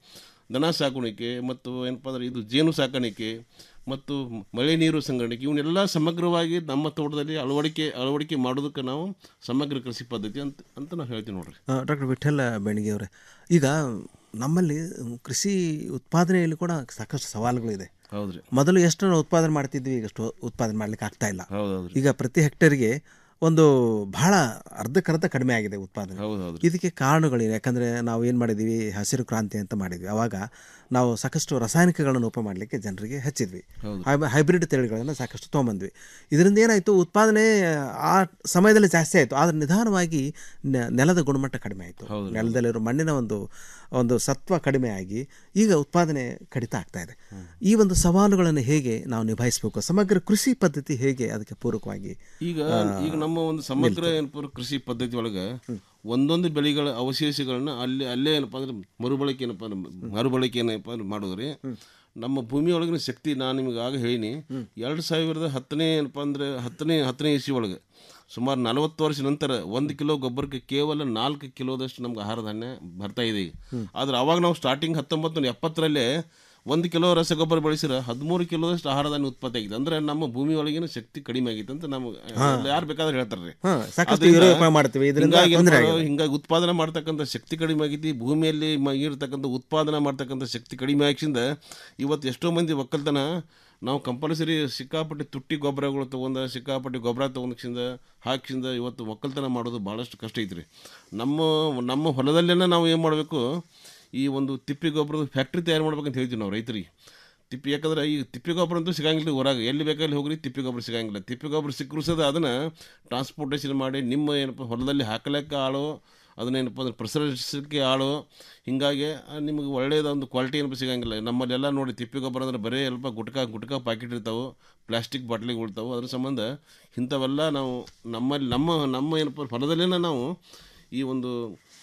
ದನ ಸಾಕಾಣಿಕೆ ಮತ್ತು ಏನಪ್ಪ ಅಂದ್ರೆ ಇದು ಜೇನು ಸಾಕಾಣಿಕೆ ಮತ್ತು ಮಳೆ ನೀರು ಸಂಗ್ರಹಣೆ ಇವನ್ನೆಲ್ಲ ಸಮಗ್ರವಾಗಿ ನಮ್ಮ ತೋಟದಲ್ಲಿ ಅಳವಡಿಕೆ ಅಳವಡಿಕೆ ಮಾಡೋದಕ್ಕೆ ನಾವು ಸಮಗ್ರ ಕೃಷಿ ಪದ್ಧತಿ ಅಂತ ಅಂತ ನಾವು ಹೇಳ್ತೀವಿ ನೋಡ್ರಿ ಡಾಕ್ಟರ್ ವಿಠಲ್ ಬೆಣಿಗೆ ಅವರೇ ಈಗ ನಮ್ಮಲ್ಲಿ ಕೃಷಿ ಉತ್ಪಾದನೆಯಲ್ಲಿ ಕೂಡ ಸಾಕಷ್ಟು ಸವಾಲುಗಳಿದೆ ಹೌದ್ರಿ ಮೊದಲು ಎಷ್ಟು ನಾವು ಉತ್ಪಾದನೆ ಮಾಡ್ತಿದ್ವಿ ಈಗ ಅಷ್ಟು ಉತ್ಪಾದನೆ ಮಾಡ್ಲಿಕ್ಕೆ ಆಗ್ತಾ ಇಲ್ಲ ಹೌದೌದ್ರಿ ಈಗ ಪ್ರತಿ ಹೆಕ್ಟೇರ್ಗೆ ಒಂದು ಬಹಳ ಅರ್ಧಕ್ಕರ್ಧ ಕಡಿಮೆ ಆಗಿದೆ ಉತ್ಪಾದನೆ ಹೌದೌದ್ರಿ ಇದಕ್ಕೆ ಕಾರಣಗಳೇನು ಯಾಕಂದರೆ ನಾವು ಏನು ಮಾಡಿದ್ವಿ ಹಸಿರು ಕ್ರಾಂತಿ ಅಂತ ಮಾಡಿದ್ವಿ ಅವಾಗ ನಾವು ಸಾಕಷ್ಟು ರಾಸಾಯನಿಕಗಳನ್ನು ಉಪ ಮಾಡಲಿಕ್ಕೆ ಜನರಿಗೆ ಹಚ್ಚಿದ್ವಿ ಹೌದು. ಹೈ- ಹೈಬ್ರಿಡ್ ತಳಿಗಳನ್ನು ಸಾಕಷ್ಟು ತೊಗೊಂಬಂದ್ವಿ ಇದರಿಂದ ಏನಾಯಿತು ಉತ್ಪಾದನೆ ಆ ಸಮಯದಲ್ಲಿ ಜಾಸ್ತಿ ಆಯಿತು ಆದರೆ ನಿಧಾನವಾಗಿ ನೆ- ನೆಲದ ಗುಣಮಟ್ಟ ಕಡಿಮೆ ಆಯಿತು ಹೌದು. ನೆಲದಲ್ಲಿರೋ ಮಣ್ಣಿನ ಒಂದು ಒಂದು ಸತ್ವ ಕಡಿಮೆ ಆಗಿ ಈಗ ಉತ್ಪಾದನೆ ಕಡಿತ ಆಗ್ತಾ ಇದೆ ಈ ಒಂದು ಸವಾಲುಗಳನ್ನು ಹೇಗೆ ನಾವು ನಿಭಾಯಿಸಬೇಕು ಸಮಗ್ರ ಕೃಷಿ ಪದ್ಧತಿ ಹೇಗೆ ಅದಕ್ಕೆ ಪೂರಕವಾಗಿ ಈಗ ಆ, ಈಗ ನಮ್ಮ ಒಂದು ಸಮಗ್ರ ಏನಪ್ಪ ಕೃಷಿ ಪದ್ಧತಿ ಒಳಗೆ ಒಂದೊಂದು ಬೆಳೆಗಳ ಅವಶೇಷಗಳನ್ನ ಅಲ್ಲಿ ಅಲ್ಲೇ ಏನಪ್ಪ ಅಂದ್ರೆ ಮರುಬಳಕೆ ಏನಪ್ಪ ಅಂದ್ರೆ ಮರುಬಳಕೆ ಏನಪ್ಪ ಅಂದ್ರೆ ಮಾಡೋದ್ರಿ ನಮ್ಮ ಭೂಮಿಯೊಳಗಿನ ಶಕ್ತಿ ನಾನು ನಿಮಗೆ ಆಗ ಹೇಳೀನಿ ಎರಡು ಸಾವಿರದ ಹತ್ತನೇ ಏನಪ್ಪ ಅಂದ್ರೆ ಹತ್ತನೇ ಹತ್ತನೇ ಇಸ್ವಿ ಒಳಗೆ ಸುಮಾರು ನಲವತ್ತು ವರ್ಷ ನಂತರ ಒಂದು ಕಿಲೋ ಗೊಬ್ಬರಕ್ಕೆ ಕೇವಲ ನಾಲ್ಕು ಕಿಲೋದಷ್ಟು ನಮ್ಗೆ ಆಹಾರ ಧಾನ್ಯ ಬರ್ತಾ ಇದೆ ಈಗ ಆದ್ರೆ ಅವಾಗ ನಾವು ಸ್ಟಾರ್ಟಿಂಗ್ ಹತ್ತೊಂಬತ್ತು ನೂರ ಎಪ್ಪತ್ತರಲ್ಲೇ ಒಂದು ಕಿಲೋ ರಸಗೊಬ್ಬರ ಬಳಸಿದ್ರೆ ಹದಿಮೂರು ಕಿಲೋದಷ್ಟು ಆಹಾರ ಧಾನ್ಯ ಉತ್ಪತ್ತಿ ಆಗಿದೆ ಅಂದ್ರೆ ನಮ್ಮ ಭೂಮಿ ಒಳಗಿನ ಶಕ್ತಿ ಕಡಿಮೆ ಆಗಿತ್ತು ಅಂತ ನಮ್ಗೆ ಯಾರು ಬೇಕಾದ್ರೆ ಹೇಳ್ತಾರೆ ಹಾ, ಸಾಕಷ್ಟು ಯೂರಿಯಾ ಉಪಯೋಗ ಮಾಡ್ತೀವಿ, ಇದರಿಂದ ತೊಂದ್ರೆ ಆಗಿದೆ. ಹಿಂಗಾಗಿ ಉತ್ಪಾದನೆ ಮಾಡ್ತಕ್ಕಂಥ ಶಕ್ತಿ ಕಡಿಮೆ ಆಗೈತಿ ಭೂಮಿಯಲ್ಲಿ ಮ- ಇರ್ತಕ್ಕಂಥ ಉತ್ಪಾದನೆ ಮಾಡ್ತಕ್ಕಂಥ ಶಕ್ತಿ ಕಡಿಮೆ ಆಗಿಸಿಂದ ಇವತ್ತು ಎಷ್ಟೋ ಮಂದಿ ಒಕ್ಕಲ್ತನ ನಾವು ಕಂಪಲ್ಸರಿ ಸಿಕ್ಕಾಪಟ್ಟೆ ತುಟ್ಟಿ ಗೊಬ್ಬರಗಳು ತೊಗೊಂಡ ಸಿಕ್ಕಾಪಟ್ಟೆ ಗೊಬ್ಬರ ತೊಗೊಂಡ್ಕಿಂದ ಹಾಕಿಸಿಂದ ಇವತ್ತು ಒಕ್ಕಲ್ತನ ಮಾಡೋದು ಭಾಳಷ್ಟು ಕಷ್ಟ ಐತ್ರಿ ನಮ್ಮ ನಮ್ಮ ಹೊಲದಲ್ಲೇನೆ ನಾವು ಏನು ಮಾಡಬೇಕು ಈ ಒಂದು ತಿಪ್ಪಿ ಗೊಬ್ಬರದ ಫ್ಯಾಕ್ಟ್ರಿ ತಯಾರು ಮಾಡ್ಬೇಕಂತ ಹೇಳ್ತೀವಿ ನಾವು ರೈತರಿಗೆ ತಿಪ್ಪಿ ಯಾಕಂದ್ರೆ ಈ ತಿಪ್ಪಿ ಗೊಬ್ಬರ ಅಂತೂ ಸಿಗಂಗಿಲ್ಲ ಹೊರಗೆ ಎಲ್ಲಿ ಬೇಕಾದಲ್ಲಿ ಹೋಗ್ರಿ ತಿಪ್ಪಿ ಗೊಬ್ಬರ ಸಿಗಂಗಿಲ್ಲ ತಿಪ್ಪಿ ಗೊಬ್ಬರ ಸಿಕ್ಕರೂ ಸದ ಅದನ್ನು ಟ್ರಾನ್ಸ್ಪೋರ್ಟೇಷನ್ ಮಾಡಿ ನಿಮ್ಮ ಏನಪ್ಪ ಹೊಲದಲ್ಲಿ ಹಾಕಲಿಕ್ಕೆ ಆಳು ಅದನ್ನೇನಪ್ಪ ಅಂದ್ರೆ ಪ್ರಸರಿಸಲಿಕ್ಕೆ ಆಳು ಹೀಗಾಗಿ ಆ, ನಿಮಗೆ ಒಳ್ಳೆಯದ ಒಂದು ಕ್ವಾಲಿಟಿ ಏನಪ್ಪ ಸಿಗಂಗಿಲ್ಲ ನಮ್ಮಲ್ಲೆಲ್ಲ ನೋಡಿ ತಿಪ್ಪಿ ಗೊಬ್ಬರ ಅಂದ್ರೆ ಬರೀ ಸ್ವಲ್ಪ ಗುಟ್ಕಾ ಗುಟ್ಕಾ ಪ್ಯಾಕೆಟ್ ಇರ್ತಾವೆ ಪ್ಲಾಸ್ಟಿಕ್ ಬಾಟ್ಲಿಗೆ ಉಳ್ತಾವೆ ಅದ್ರ ಸಂಬಂಧ ಇಂಥವೆಲ್ಲ ನಾವು ನಮ್ಮಲ್ಲಿ ನಮ್ಮ ನಮ್ಮ ಏನಪ್ಪ ಹೊಲದಲ್ಲೇ ನಾವು ಈ ಒಂದು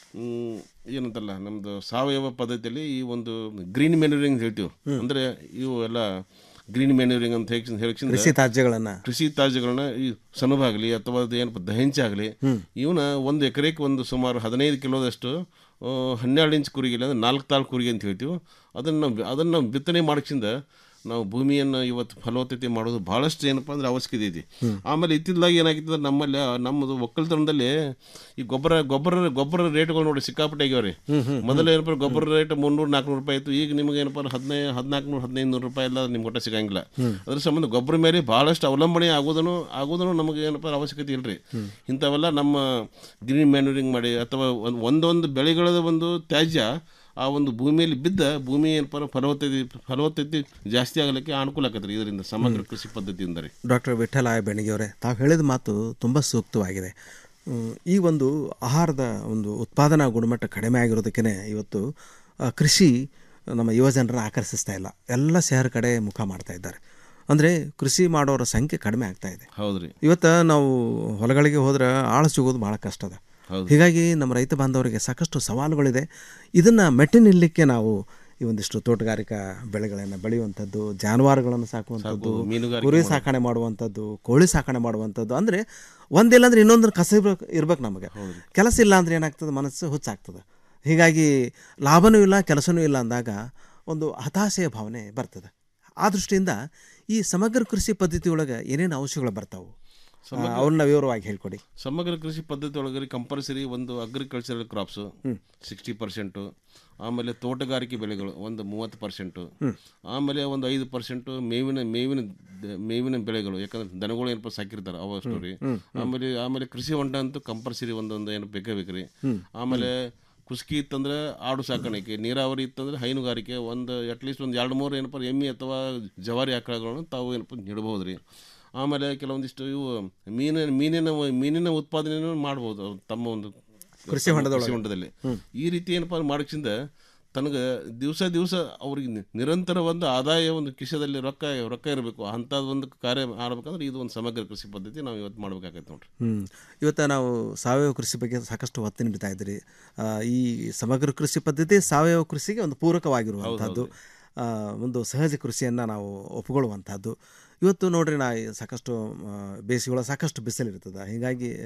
ಮ್, ಏನಂತಲ್ಲ ನಮ್ಮದು ಸಾವಯವ ಪದ್ಧತಿಯಲ್ಲಿ ಈ ಒಂದು ಗ್ರೀನ್ ಮ್ಯಾನ್ಯೂರಿಂಗ್ ಹೇಳ್ತೀವಿ ಅಂದರೆ ಇವು ಎಲ್ಲ ಗ್ರೀನ್ ಮ್ಯಾನ್ಯೂರಿಂಗ್ ಅಂತ ಹೇಳಿ ಹೇಳಿ ಕೃಷಿ ತ್ಯಾಜ್ಯಗಳನ್ನ ಕೃಷಿ ತ್ಯಾಜ್ಯಗಳನ್ನ ಈ ಸನುಭಾಗಲಿ ಅಥವಾ ಅದು ಏನಪ್ಪ ದಹಂಚ ಆಗಲಿ ಇವನ್ನ ಒಂದು ಎಕರೆಗೆ ಒಂದು ಸುಮಾರು ಹದಿನೈದು ಕಿಲೋದಷ್ಟು ಆ, ಹನ್ನೆರಡು ಇಂಚ್ ಕುರಿಗಿಲ್ಲ ಅಂದ್ರೆ ನಾಲ್ಕು ತಾಳು ಕುರಿಗೆ ಅಂತ ಹೇಳ್ತೀವಿ ಅದನ್ನು ನಾವು ಅದನ್ನು ನಾವು ಬಿತ್ತನೆ ಮಾಡಕ್ಸಿಂದ ನಾವು ಭೂಮಿಯನ್ನು ಇವತ್ತು ಫಲವತ್ತತೆ ಮಾಡೋದು ಭಾಳಷ್ಟು ಏನಪ್ಪ ಅಂದ್ರೆ ಅವಶ್ಯಕತೆ ಐತಿ ಆಮೇಲೆ ಇತ್ತಿದ್ದಾಗ ಏನಾಗಿತ್ತು ಅಂದ್ರೆ ನಮ್ಮಲ್ಲಿ ಆ ನಮ್ಮದು ಒಕ್ಕಲ್ತನದಲ್ಲಿ ಈ ಗೊಬ್ಬರ ಗೊಬ್ಬರ ಗೊಬ್ಬರ ರೇಟ್ಗಳು ನೋಡಿ ಸಿಕ್ಕಾಪಟ್ಟೆ ಆಗ್ಯಾವ್ರಿ ಮೊದಲು ಏನಪ್ಪ ಗೊಬ್ಬರ ರೇಟ್ ಮುನ್ನೂರು ನಾಲ್ಕುನೂರು ರೂಪಾಯಿ ಇತ್ತು ಈಗ ನಿಮಗೆ ಏನಪ್ಪ ಹದಿನೈದು ಹದಿನಾಲ್ಕು ನೂರು ಹದಿನೈದು ನೂರು ರೂಪಾಯಿ ಎಲ್ಲ ನಿಮ್ಗೆ ಒಟ್ಟ ಸಿಗಂಗಿಲ್ಲ ಅದ್ರ ಸಂಬಂಧ ಗೊಬ್ಬರ ಮೇಲೆ ಭಾಳಷ್ಟು ಅವಲಂಬನೆ ಆಗೋದನ್ನು ಆಗೋದನ್ನು ನಮಗೆ ಏನಪ್ಪ ಅವಶ್ಯಕತೆ ಇಲ್ರಿ ಇಂಥವೆಲ್ಲ ನಮ್ಮ ಗ್ರೀನ್ ಮ್ಯಾನ್ಯೂರಿಂಗ್ ಮಾಡಿ ಅಥವಾ ಒಂದು ಒಂದೊಂದು ಬೆಳೆಗಳ ಒಂದು ತ್ಯಾಜ್ಯ ಆ ಒಂದು ಭೂಮಿಯಲ್ಲಿ ಬಿದ್ದ ಭೂಮಿ ಏನಪ್ಪ ಫಲವತ್ತತೆ ಫಲವತ್ತತೆ ಜಾಸ್ತಿ ಆಗಲಿಕ್ಕೆ ಅನುಕೂಲ ಆಗತ್ತೆ ಇದರಿಂದ ಸಮಗ್ರ ಕೃಷಿ ಪದ್ಧತಿಯಿಂದ ರೀ ಡಾಕ್ಟರ್ ವಿಠಲ ಆಯ್ ಬೆಣಿಗೆಯವರೇ ತಾವು ಹೇಳಿದ ಮಾತು ತುಂಬ ಸೂಕ್ತವಾಗಿದೆ ಹ್ಮ್, ಈ ಒಂದು ಆಹಾರದ ಒಂದು ಉತ್ಪಾದನಾ ಗುಣಮಟ್ಟ ಕಡಿಮೆ ಆಗಿರೋದಕ್ಕೇ ಇವತ್ತು ಆ, ಕೃಷಿ ನಮ್ಮ ಯುವಜನರನ್ನ ಆಕರ್ಷಿಸ್ತಾ ಇಲ್ಲ ಎಲ್ಲ ಶಹರ ಕಡೆ ಮುಖ ಮಾಡ್ತಾ ಇದ್ದಾರೆ ಅಂದರೆ ಕೃಷಿ ಮಾಡೋರ ಸಂಖ್ಯೆ ಕಡಿಮೆ ಆಗ್ತಾ ಇದೆ ಹೌದ್ರಿ ಇವತ್ತು ನಾವು ಹೊಲಗಳಿಗೆ ಹೋದ್ರೆ ಆಳು ಸಿಗೋದು ಭಾಳ ಕಷ್ಟ ಅದ ಹೌದು. ಹೀಗಾಗಿ ನಮ್ಮ ರೈತ ಬಾಂಧವರಿಗೆ ಸಾಕಷ್ಟು ಸವಾಲುಗಳಿದೆ ಇದನ್ನು ಮೆಟ್ಟಿ ನಿಲ್ಲಕ್ಕೆ ನಾವು ಈ ಒಂದಿಷ್ಟು ತೋಟಗಾರಿಕಾ ಬೆಳೆಗಳನ್ನು ಬೆಳೆಯುವಂಥದ್ದು ಜಾನುವಾರುಗಳನ್ನು ಸಾಕುವಂಥದ್ದು ಸಾಕು, ಮೀನುಗಾರಿಕೆ ಕುರಿ ಮಾಡೋದು. ಸಾಕಣೆ ಮಾಡುವಂಥದ್ದು ಕೋಳಿ ಸಾಕಣೆ ಮಾಡುವಂಥದ್ದು ಅಂದರೆ ಒಂದಿಲ್ಲ ಅಂದ್ರೆ ಇನ್ನೊಂದರ ಕಸ ಇರ್ಬೇಕು ಇರ್ಬೇಕು ನಮಗೆ ಕೆಲಸ ಇಲ್ಲ ಅಂದ್ರೆ ಏನಾಗ್ತದೆ ಮನಸ್ಸು ಹುಚ್ಚಾಗ್ತದೆ ಹೀಗಾಗಿ ಲಾಭನೂ ಇಲ್ಲ ಕೆಲಸನೂ ಇಲ್ಲ ಅಂದಾಗ ಒಂದು ಹತಾಶೆಯ ಭಾವನೆ ಬರ್ತದೆ ಆ ದೃಷ್ಟಿಯಿಂದ ಈ ಸಮಗ್ರ ಕೃಷಿ ಪದ್ಧತಿ ಒಳಗೆ ಏನೇನು ಅಂಶಗಳು ಬರ್ತಾವೆ ಸಮಗ್ರ- ಅವ್ರನ್ನ ವಿವರವಾಗಿ ಹೇಳ್ಕೊಡಿ ಸಮಗ್ರ ಕೃಷಿ ಪದ್ಧತಿ ಒಳಗಡೆ ಕಂಪಲ್ಸರಿ ಒಂದು ಅಗ್ರಿಕಲ್ಚರಲ್ ಕ್ರಾಪ್ಸು ಸಿಕ್ಸ್ಟಿ ಪರ್ಸೆಂಟು ಆಮೇಲೆ ತೋಟಗಾರಿಕೆ ಬೆಳೆಗಳು ಒಂದು ಮೂವತ್ತು ಪರ್ಸೆಂಟು ಆಮೇಲೆ ಒಂದು ಐದು ಪರ್ಸೆಂಟು ಮೇವಿನ ಮೇವಿನ ದ- ಮೇವಿನ ಬೆಳೆಗಳು ಯಾಕಂದ್ರೆ ದನಗಳು ಏನಪ್ಪ ಸಾಕಿರ್ತಾರೆ ಅವ ಅಷ್ಟು ರೀ ಆಮೇಲೆ ಆಮೇಲೆ ಕೃಷಿ ಹೊಂಡ ಅಂತೂ ಕಂಪಲ್ಸರಿ ಒಂದೊಂದು ಏನು ಬೇಕೇ ಬೇಕ್ರಿ ಆಮೇಲೆ ಕುಸ್ಕಿ ಇತ್ತಂದ್ರೆ ಆಡು ಸಾಕಾಣಿಕೆ ನೀರಾವರಿ ಇತ್ತಂದ್ರೆ ಹೈನುಗಾರಿಕೆ ಒಂದು ಅಟ್ಲೀಸ್ಟ್ ಒಂದು ಎರಡು ಮೂರು ಏನಪ್ಪ ಎಮ್ಮೆ ಅಥವಾ ಜವಾರಿ ಆಕಳಗಳನ್ನು ತಾವು ಏನಪ್ಪ ನೀಡಬಹುದು ರೀ ಆಮೇಲೆ ಕೆಲವೊಂದಿಷ್ಟು ಇವು ಮೀನಿನ ಮೀನಿನ ಮೀನಿನ ಉತ್ಪಾದನೆಯನ್ನು ಮಾಡ್ಬೋದು ಅವ್ರು ತಮ್ಮ ಒಂದು ಕೃಷಿ ಹೊಂಡದೊಳಗೆ. ಕೃಷಿ ಹೊಂಡದಲ್ಲಿ ಈ ರೀತಿ ಏನಪ್ಪ ಮಾಡೋಕ್ಕಿಂತ ತನಗೆ ದಿವಸ ದಿವಸ ಅವ್ರಿಗೆ ನಿ- ನಿರಂತರ ಒಂದು ಆದಾಯ ಒಂದು ಕಿಶದಲ್ಲಿ ರೊಕ್ಕ ರೊಕ್ಕ ಇರಬೇಕು ಅಂಥದ್ದು ಒಂದು ಕಾರ್ಯ ಮಾಡ್ಬೇಕಂದ್ರೆ ಇದು ಒಂದು ಸಮಗ್ರ ಕೃಷಿ ಪದ್ಧತಿ ನಾವು ಇವತ್ತು ಮಾಡ್ಬೇಕಾಗೈತೆ ನೋಡ್ರಿ ಹ್ಞೂ ಇವತ್ತು ನಾವು ಸಾವಯವ ಕೃಷಿ ಬಗ್ಗೆ ಸಾಕಷ್ಟು ಒತ್ತು ನೀಡ್ತಾ ಇದ್ದೀರಿ ಆ, ಈ ಸಮಗ್ರ ಕೃಷಿ ಪದ್ಧತಿ ಸಾವಯವ ಕೃಷಿಗೆ ಒಂದು ಪೂರಕವಾಗಿರುವಂಥದ್ದು ಆ, ಒಂದು ಸಹಜ ಕೃಷಿಯನ್ನು ನಾವು ಒಪ್ಪಿಕೊಳ್ಳುವಂಥದ್ದು ಇವತ್ತು ನೋಡ್ರಿ ನಾ ಈ ಸಾಕಷ್ಟು ಆ, ಬೇಸಿಗೆ ಒಳಗೆ ಸಾಕಷ್ಟು ಬಿಸಿಲಿರ್ತದೆ ಹೀಗಾಗಿ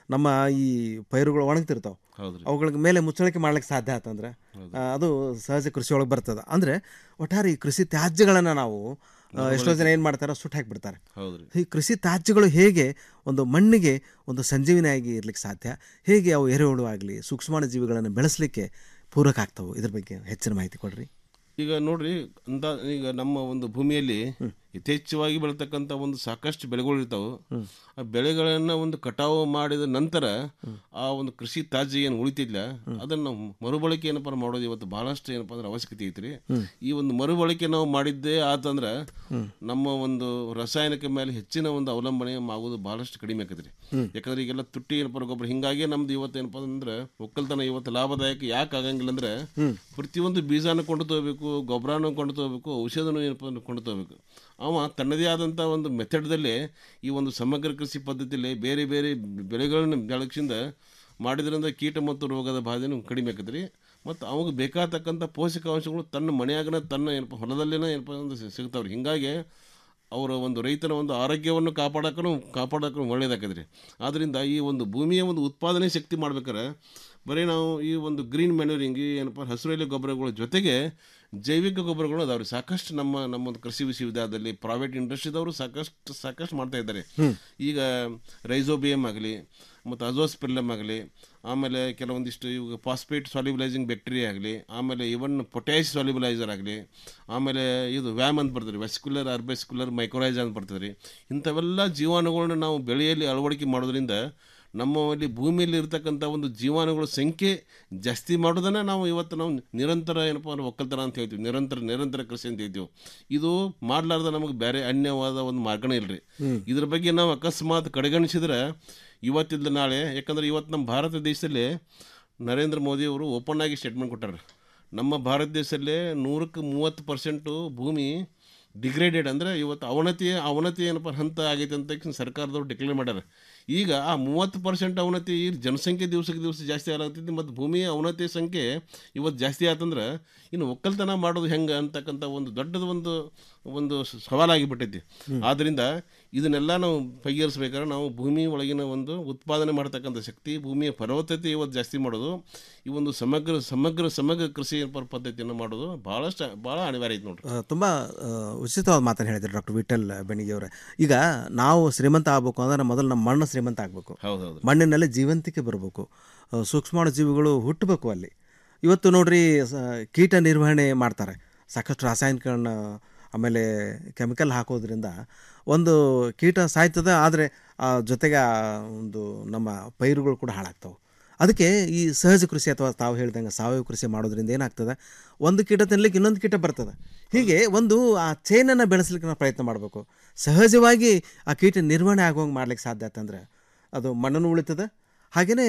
ನಮ್ಮ ಈ ಪೈರುಗಳು ಒಣಗ್ತಿರ್ತಾವೆ ಹೌದ್ರಿ. ಅವುಗಳಿಗೆ ಮೇಲೆ ಮುಚ್ಚಳಿಕೆ ಮಾಡ್ಲಿಕ್ಕೆ ಸಾಧ್ಯ ಆತಂದ್ರೆ ಆ, ಅದು ಸಹಜ ಕೃಷಿ ಒಳಗೆ ಬರ್ತದೆ ಅಂದರೆ ಒಟ್ಟಾರೆ ಈ ಕೃಷಿ ತ್ಯಾಜ್ಯಗಳನ್ನು ನಾವು ಆ, ಎಷ್ಟೋ ಜನ ಏನು ಮಾಡ್ತಾರೆ ಸುಟ್ಟು ಹಾಕಿಬಿಡ್ತಾರೆ ಹೌದ್ರಿ. ಈ ಕೃಷಿ ತ್ಯಾಜ್ಯಗಳು ಹೇಗೆ ಒಂದು ಮಣ್ಣಿಗೆ ಒಂದು ಸಂಜೀವನಿಯಾಗಿ ಇರ್ಲಿಕ್ಕೆ ಸಾಧ್ಯ ಹೇಗೆ ಅವು ಎರೆಹುಳು ಆಗಲಿ ಸೂಕ್ಷ್ಮಾಣು ಜೀವಿಗಳನ್ನು ಬೆಳೆಸಲಿಕ್ಕೆ ಪೂರಕ ಆಗ್ತವೆ ಇದ್ರ ಬಗ್ಗೆ ಹೆಚ್ಚಿನ ಮಾಹಿತಿ ಕೊಡ್ರಿ ಈಗ ನೋಡ್ರಿ ಅಂತ ಈಗ ನಮ್ಮ ಒಂದು ಭೂಮಿಯಲ್ಲಿ ಯಥೇಚ್ಛವಾಗಿ ಬೆಳತಕ್ಕಂಥ ಒಂದು ಸಾಕಷ್ಟು ಬೆಳೆಗಳು ಇರ್ತಾವೆ ಆ ಬೆಳೆಗಳನ್ನ ಒಂದು ಕಟಾವು ಮಾಡಿದ ನಂತರ ಆ ಒಂದು ಕೃಷಿ ತ್ಯಾಜ್ಯ ಏನು ಉಳಿತಿಲ್ಲ ಅದನ್ನ ನಾವು ಮರುಬಳಕೆ ಏನಪ್ಪ ಮಾಡೋದು ಇವತ್ತು ಬಹಳಷ್ಟು ಏನಪ್ಪ ಅಂದ್ರೆ ಅವಶ್ಯಕತೆ ಐತ್ರಿ ಈ ಒಂದು ಮರುಬಳಕೆ ನಾವು ಮಾಡಿದ್ದೇ ಆತಂದ್ರ ನಮ್ಮ ಒಂದು ರಾಸಾಯನಿಕ ಮೇಲೆ ಹೆಚ್ಚಿನ ಒಂದು ಅವಲಂಬನೆ ಆಗೋದು ಬಹಳಷ್ಟು ಕಡಿಮೆ ಆಕತ್ರಿ ಯಾಕಂದ್ರೆ ಈಗೆಲ್ಲ ತುಟ್ಟಿ ಏನಪ್ಪ ಗೊಬ್ಬರ ಹಿಂಗಾಗಿ ನಮ್ದು ಇವತ್ತು ಏನಪ್ಪ ಅಂದ್ರೆ ಒಕ್ಕಲ್ತನ ಇವತ್ತು ಲಾಭದಾಯಕ ಯಾಕೆ ಆಗಂಗಿಲ್ಲ ಅಂದ್ರೆ ಪ್ರತಿಯೊಂದು ಬೀಜಾನು ಕೊಂಡು ತಗೋಬೇಕು ಗೊಬ್ಬರನೂ ಕೊಂಡು ತಗೋಬೇಕು ಔಷಧನೂ ಏನಪ್ಪ ಅಂದ್ರೆ ಕೊಂಡು ತಗೋಬೇಕು ಅವ ತನ್ನದೇ ಆದಂಥ ಒಂದು ಮೆಥಡ್ದಲ್ಲಿ ಈ ಒಂದು ಸಮಗ್ರ ಕೃಷಿ ಪದ್ಧತಿಯಲ್ಲಿ ಬೇರೆ ಬೇರೆ ಬೆಳೆಗಳನ್ನು ಬೆಳಗ್ಸಿಂದ ಮಾಡಿದ್ರಿಂದ ಕೀಟ ಮತ್ತು ರೋಗದ ಬಾಧೆನೂ ಕಡಿಮೆ ಆಕತ್ರಿ ಮತ್ತು ಅವಾಗ ಬೇಕಾಗತಕ್ಕಂಥ ಪೋಷಕಾಂಶಗಳು ತನ್ನ ಮನೆಯಾಗನ ತನ್ನ ಏನಪ್ಪ ಹೊಲದಲ್ಲಿನ ಏನಪ್ಪ ಅಂದ್ರೆ ಸಿ- ಸಿಗ್ತಾವ್ರಿ ಹಿಂಗಾಗಿ ಅವರ ಒಂದು ರೈತನ ಒಂದು ಆರೋಗ್ಯವನ್ನು ಕಾಪಾಡೋಕ್ಕೂ ಕಾಪಾಡೋಕ್ಕೂ ಒಳ್ಳೇದಾಕದ್ರಿ ಆದ್ದರಿಂದ ಈ ಒಂದು ಭೂಮಿಯ ಒಂದು ಉತ್ಪಾದನೆ ಶಕ್ತಿ ಮಾಡ್ಬೇಕಾರೆ ಬರೀ ನಾವು ಈ ಒಂದು ಗ್ರೀನ್ ಮ್ಯಾನ್ಯೂರಿಂಗ್ ಏನಪ್ಪ ಹಸಿರೆಲೆ ಗೊಬ್ಬರಗಳ ಜೊತೆಗೆ ಜೈವಿಕ ಗೊಬ್ಬರಗಳು ಅದಾವ್ರಿ ಸಾಕಷ್ಟು ನಮ್ಮ ನಮ್ಮ ಒಂದು ಕೃಷಿ ವಿಶ್ವವಿದ್ಯಾಲಯದಲ್ಲಿ ಪ್ರೈವೇಟ್ ಇಂಡಸ್ಟ್ರಿದವರು ಸಾಕಷ್ಟು ಸಾಕಷ್ಟು ಮಾಡ್ತಾ ಇದ್ದಾರೆ ಈಗ ರೈಸೋಬಿಯಮ್ ಆಗಲಿ ಮತ್ತು ಅಜೋಸ್ಪಿಲ್ಲಮ್ ಆಗಲಿ ಆಮೇಲೆ ಕೆಲವೊಂದಿಷ್ಟು ಇವಾಗ ಫಾಸ್ಫೇಟ್ ಸಾಲ್ಯುಬಲೈಸಿಂಗ್ ಬ್ಯಾಕ್ಟೀರಿಯಾ ಆಗಲಿ ಆಮೇಲೆ ಇವನ್ ಪೊಟ್ಯಾಶ್ ಸಾಲ್ಯುಬಲೈಸರ್ ಆಗಲಿ ಆಮೇಲೆ ಇದು ವ್ಯಾಮ್ ಅಂತ ಬರ್ತದೆ ವೆಸ್ಕ್ಯುಲರ್ ಅರ್ಬೆಸ್ಕ್ಯುಲರ್ ಮೈಕ್ರೋರೈಸ್ ಅಂತ ಬರ್ತದೆ ರೀ ಇಂಥವೆಲ್ಲ ಜೀವಾಣುಗಳನ್ನ ನಾವು ಬೆಳೆಯಲ್ಲಿ ಅಳವಡಿಕೆ ಮಾಡೋದ್ರಿಂದ ನಮ್ಮಲ್ಲಿ ಭೂಮಿಯಲ್ಲಿ ಇರ್ತಕ್ಕಂಥ ಒಂದು ಜೀವಾಣುಗಳ ಸಂಖ್ಯೆ ಜಾಸ್ತಿ ಮಾಡೋದನ್ನ ನಾವು ಇವತ್ತು ನಾವು ನಿರಂತರ ಏನಪ್ಪ ಅಂದ್ರೆ ಒಕ್ಕಲ್ತನ ಅಂತ ಹೇಳ್ತೀವಿ ನಿರಂತರ ನಿರಂತರ ಕೃಷಿ ಅಂತ ಹೇಳ್ತೀವಿ ಇದು ಮಾಡ್ಲಾರ್ದ ನಮಗೆ ಬೇರೆ ಅನ್ಯವಾದ ಒಂದು ಮಾರ್ಗನೇ ಇಲ್ರಿ ಇದ್ರ ಬಗ್ಗೆ ನಾವು ಅಕಸ್ಮಾತ್ ಕಡೆಗಣಿಸಿದ್ರೆ ಇವತ್ತಿದ್ದ ನಾಳೆ ಯಾಕಂದ್ರೆ ಇವತ್ತು ನಮ್ಮ ಭಾರತ ದೇಶದಲ್ಲಿ ನರೇಂದ್ರ ಮೋದಿ ಅವರು ಓಪನ್ ಆಗಿ ಸ್ಟೇಟ್ಮೆಂಟ್ ಕೊಟ್ಟಾರೆ ನಮ್ಮ ಭಾರತ ದೇಶದಲ್ಲೇ ನೂರಕ್ಕೆ ಮೂವತ್ತು ಪರ್ಸೆಂಟು ಭೂಮಿ ಡಿಗ್ರೇಡೆಡ್ ಅಂದರೆ ಇವತ್ತು ಅವನತಿ ಅವನತಿ ಏನಪ್ಪ ಹಂತ ಆಗೈತೆ ಅಂತ ತಕ್ಷಣ ಸರ್ಕಾರದವ್ರು ಡಿಕ್ಲೇರ್ ಮಾಡ್ಯಾರ ಈಗ ಆ ಮೂವತ್ತು ಪರ್ಸೆಂಟ್ ಅವನತಿ ಈ ಜನಸಂಖ್ಯೆ ದಿವಸಕ್ಕೆ ದಿವಸ ಜಾಸ್ತಿ ಆಗತ್ತೈತಿ ಮತ್ತು ಭೂಮಿಯ ಅವನತಿ ಸಂಖ್ಯೆ ಇವತ್ತು ಜಾಸ್ತಿ ಆತಂದ್ರೆ ಇನ್ನು ಒಕ್ಕಲ್ತನ ಮಾಡೋದು ಹೆಂಗೆ ಅಂತಕ್ಕಂಥ ಒಂದು ದೊಡ್ಡದ ಒಂದು ಒಂದು ಸವಾಲಾಗಿ ಬಿಟ್ಟೈತಿ ಆದ್ದರಿಂದ ಇದನ್ನೆಲ್ಲ ನಾವು ಬಗೆಹರಿಸ್ಬೇಕಾದ್ರೆ ನಾವು ಭೂಮಿ ಒಳಗಿನ ಒಂದು ಉತ್ಪಾದನೆ ಮಾಡ್ತಕ್ಕಂಥ ಶಕ್ತಿ ಭೂಮಿಯ ಫಲವತ್ತತೆ ಇವತ್ತು ಜಾಸ್ತಿ ಮಾಡೋದು ಈ ಒಂದು ಸಮಗ್ರ ಸಮಗ್ರ ಸಮಗ್ರ ಕೃಷಿ ಪ- ಪದ್ಧತಿಯನ್ನು ಮಾಡೋದು ಭಾಳಷ್ಟು ಭಾಳ ಅನಿವಾರ್ಯ ಐತೆ ನೋಡ್ರಿ ಆ, ತುಂಬ ಆ, ಉಚಿತವಾದ ಮಾತನ್ನು ಹೇಳಿದ್ರು ಡಾಕ್ಟರ್ ವಿಠಲ್ ಬೆಣಿಗೆಯವರೇ ಈಗ ನಾವು ಶ್ರೀಮಂತ ಆಗಬೇಕು ಅಂದ್ರೆ ಮೊದಲು ನಮ್ಮ ಮಣ್ಣು ಶ್ರೀಮಂತ ಆಗಬೇಕು ಹೌದೌದು ಮಣ್ಣಿನಲ್ಲಿ ಜೀವಂತಿಕೆ ಬರಬೇಕು ಆ, ಸೂಕ್ಷ್ಮಾಣು ಜೀವಿಗಳು ಹುಟ್ಟಬೇಕು ಅಲ್ಲಿ ಇವತ್ತು ನೋಡ್ರಿ ಸ- ಕೀಟ ನಿರ್ವಹಣೆ ಮಾಡ್ತಾರೆ ಸಾಕಷ್ಟು ರಾಸಾಯನಿಕಗಳನ್ನ ಆಮೇಲೆ ಕೆಮಿಕಲ್ ಹಾಕೋದ್ರಿಂದ ಒಂದು ಕೀಟ ಸಾಯ್ತದೆ ಆದರೆ ಜೊತೆಗೆ ಆ ಒಂದು ನಮ್ಮ ಪೈರುಗಳು ಕೂಡ ಹಾಳಾಗ್ತವೆ ಅದಕ್ಕೆ ಈ ಸಹಜ ಕೃಷಿ ಅಥವಾ ತಾವು ಹೇಳ್ದಂಗೆ ಸಾವಯವ ಕೃಷಿ ಮಾಡೋದ್ರಿಂದ ಏನಾಗ್ತದೆ ಒಂದು ಕೀಟ ತಿನ್ಲಿಕ್ಕೆ ಇನ್ನೊಂದು ಕೀಟ ಬರ್ತದೆ ಹೀಗೆ ಒಂದು ಆ ಚೈನನ್ನು ಬೆಳೆಸಲಿಕ್ಕೆ ನಾವು ಪ್ರಯತ್ನ ಮಾಡಬೇಕು ಸಹಜವಾಗಿ ಆ ಕೀಟ ನಿರ್ವಹಣೆ ಆಗುವಂಗೆ ಮಾಡ್ಲಿಕ್ಕೆ ಸಾಧ್ಯ ಆತಂದ್ರೆ ಅದು ಮಣ್ಣನ್ನು ಉಳಿತದೆ ಹಾಗೆಯೇ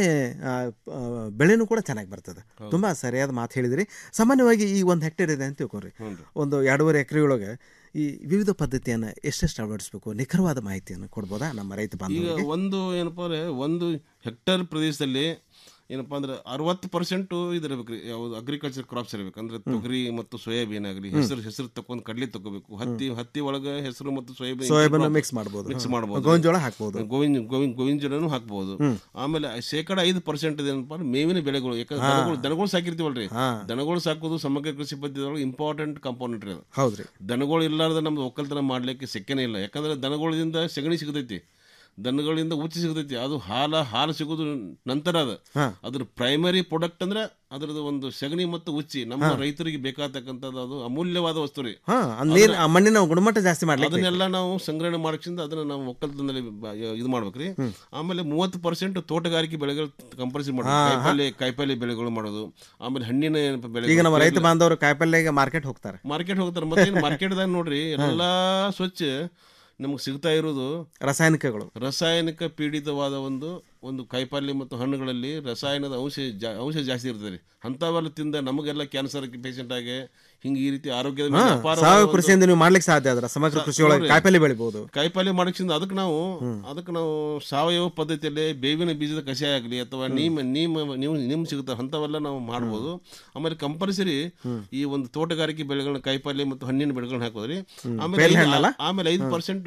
ಬೆಳೆನೂ ಕೂಡ ಚೆನ್ನಾಗಿ ಬರ್ತದೆ ತುಂಬ ಸರಿಯಾದ ಮಾತು ಹೇಳಿದಿರಿ ಸಾಮಾನ್ಯವಾಗಿ ಈ ಒಂದು ಹೆಕ್ಟೇರ್ ಇದೆ ಅಂತ ತಿಳ್ಕೊರಿ ಒಂದು ಎರಡೂವರೆ ಎಕರೆಯೊಳಗೆ ಈ ವಿವಿಧ ಪದ್ಧತಿಯನ್ನು ಎಷ್ಟೆಷ್ಟು ಅಳವಡಿಸ್ಬೇಕು ನಿಖರವಾದ ಮಾಹಿತಿಯನ್ನು ಕೊಡ್ಬೋದಾ ನಮ್ಮ ರೈತ ಈಗ ಬಾಂಧವರಿಗೆ ಒಂದು ಏನಪ್ಪ ಅಂದ್ರೆ ಒಂದು ಹೆಕ್ಟರ್ ಪ್ರದೇಶದಲ್ಲಿ ಏನಪ್ಪ ಅಂದ್ರೆ ಅರವತ್ತು ಪರ್ಸೆಂಟು ಇದಿರಬೇಕು ರೀ ಯಾವುದು ಅಗ್ರಿಕಲ್ಚರ್ ಕ್ರಾಪ್ಸ್ ಇರಬೇಕು ಅಂದ್ರೆ ತೊಗರಿ ಮತ್ತು ಸೋಯಾಬೀನ್ ಆಗಲಿ ಹೆಸರು ಹೆಸರು ತಕೊಂಡು ಕಡ್ಲಿ ತಗೋಬೇಕು ಹತ್ತಿ ಹತ್ತಿ ಒಳಗೆ ಹೆಸರು ಮತ್ತು ಸೋಯಾಬೀನ್ ಸೋಯಾಬೀನ್ mix ಮಾಡ್ಬೋದು. ಮಿಕ್ಸ್ ಹ್ಮ್. ಮಾಡ್ಬೋದು ಗೋವಿನ ಜೋಳ ಹಾಕ್ಬೋದು. ಗೋವಿನ ಗೋವಿನ ಗೋವಿನ ಜೋಳನೂ ಹಾಕ್ಬೋದು ಆಮೇಲೆ ಶೇಕಡ ಐದು ಪರ್ಸೆಂಟ್ ಏನಪ್ಪ ಅಂದ್ರೆ ಮೇವಿನ ಬೆಳೆಗಳು ಯಾಕಂದ್ರೆ ಹಾ. ದನಗಳು ದನಗಳು ಸಾಕಿರ್ತೀವಲ್ರಿ ಹಾ. ದನಗಳು ಸಾಕೋದು ಸಮಗ್ರ ಕೃಷಿ ಪದ್ಧತಿ ಇಂಪಾರ್ಟೆಂಟ್ ಕಾಂಪೋನೆಂಟ್ ರೀ ಅದು ಹೌದ್ರಿ ದನಗಳು ಇಲ್ಲಾರ್ದ ನಮ್ದು ಒಕ್ಕಲ್ತನ ಮಾಡ್ಲಿಕ್ಕೆ ಸೆಕೆನೇ ಇಲ್ಲ ಯಾಕಂದ್ರೆ ದನಗಳಿಂದ ಸಗಣಿ ಸಿಗತೈತಿ ದನಗಳಿಂದ ಉಚ್ಚಿ ಸಿಗತೈತಿ ಅದು ಹಾಲ ಹಾಲು ಸಿಗೋದು ನಂತರ ಅದು ಅದ್ರ ಪ್ರೈಮರಿ ಪ್ರಾಡಕ್ಟ್ ಅಂದ್ರೆ ಅದ್ರದ್ದು ಒಂದು ಸಗಣಿ ಮತ್ತು ಉಚ್ಚಿ ನಮ್ಮ ರೈತರಿಗೆ ಬೇಕಾಗತಕ್ಕಂಥದ್ದು ಅದು ಅಮೂಲ್ಯವಾದ ವಸ್ತು ರೀ ಹಾ ಅದ್ ನೀರ್ ಆ ಮಣ್ಣಿನ ಗುಣಮಟ್ಟ ಜಾಸ್ತಿ ಮಾಡ್ಲಿಕ್ಕೆ ಅದನ್ನೆಲ್ಲ ನಾವು ಸಂಗ್ರಹಣೆ ಮಾಡಕ್ಸಿಂದ ಅದನ್ನ ನಾವು ಒಕ್ಕಲ್ತನದಲ್ಲಿ ಬ- ಇದು ಮಾಡ್ಬೇಕ್ರಿ ಆಮೇಲೆ ಮೂವತ್ತು ಪರ್ಸೆಂಟ್ ತೋಟಗಾರಿಕೆ ಬೆಳೆಗಳು ಕಂಪಲ್ಸರಿ ಮಾಡೋದು ಹಾ, ಹಾ. ಕಾಯಿಪಲ್ಲೆ ಕಾಯಿಪಲ್ಲೆ ಬೆಳೆಗಳು ಮಾಡೋದು ಆಮೇಲೆ ಹಣ್ಣಿನ ಏನಪ್ಪ ಬೆಳೆಗಳು ಈಗ ನಮ್ಮ ರೈತ ಬಾಂಧವರು ಕಾಯಿಪಲ್ಲೆಗೆ ಮಾರ್ಕೆಟ್ ಹೋಗ್ತಾರೆ ಮಾರ್ಕೆಟ್ ಹೋಗ್ತಾರೆ ಮತ್ತೆ ಮಾರ್ಕೆಟ್ದಾಗ ನೋಡ್ರಿ ಎಲ್ಲಾ ಸ್ವಚ್ಛ ನಮ್ಗೆ ಸಿಗ್ತಾ ಇರೋದು ರಾಸಾಯನಿಕಗಳು ರಾಸಾಯನಿಕ ಪೀಡಿತವಾದ ಒಂದು ಒಂದು ಕಾಯಿಪಲ್ಯ ಮತ್ತು ಹಣ್ಣುಗಳಲ್ಲಿ ರಸಾಯನದ ಅಂಶ ಜಾ ಅಂಶ ಜಾಸ್ತಿ ಇರ್ತದೆ ರೀ ಅಂಥವೆಲ್ಲ ತಿಂದ ನಮಗೆಲ್ಲ ಕ್ಯಾನ್ಸರ್ ಪೇಷಂಟ್ ಆಗಿ ಹಿಂಗೆ ಈ ರೀತಿ ಆರೋಗ್ಯದ ಮೇಲೆ ಹಾ, ಅಪಾರವಾದ ಸಾವಯವ ಒಂದು- ಕೃಷಿಯಿಂದ ನೀವು ಮಾಡ್ಲಿಕ್ಕೆ ಸಾಧ್ಯ ಅದ್ರ ಸಮಗ್ರ ಸಾ- ಕೃಷಿಯೊಳಗೆ ನೋಡ್ರಿ, ಕಾಯಿಪಲ್ಲೆ ಬೆಳಿಬಹುದು ಕಾಯಿಪಲ್ಯ ಮಾಡಕ್ಸಿಂದ ಅದಕ್ಕೆ ನಾವು ಅದಕ್ಕೆ ನಾವು ಸಾವಯವ ಪದ್ಧತಿಯಲ್ಲಿ ಬೇವಿನ ಬೀಜದ ಕಷಾಯ ಆಗಲಿ ಅಥವಾ ನೀಮ್ ನೀಮ್ ನೀವು ನಿಮ್ ಸಿಗುತ್ತೆ ಅಂಥವೆಲ್ಲ ನಾವು ಮಾಡ್ಬೋದು ಆಮೇಲೆ ಕಂಪಲ್ಸರಿ ಈ ಒಂದು ತೋಟಗಾರಿಕೆ ಬೆಳೆಗಳನ್ನ ಕಾಯಿಪಲ್ಯ ಮತ್ತು ಹಣ್ಣಿನ ಬೆಳೆಗಳನ್ನ ಹಾಕೋದ್ರಿ ಆಮೇಲೆ ಪೇರ್ಲೆ ಐದು- ಹಣ್ಣಲ್ಲ? ಆಮೇಲೆ ಐದು ಪರ್ಸೆಂಟ್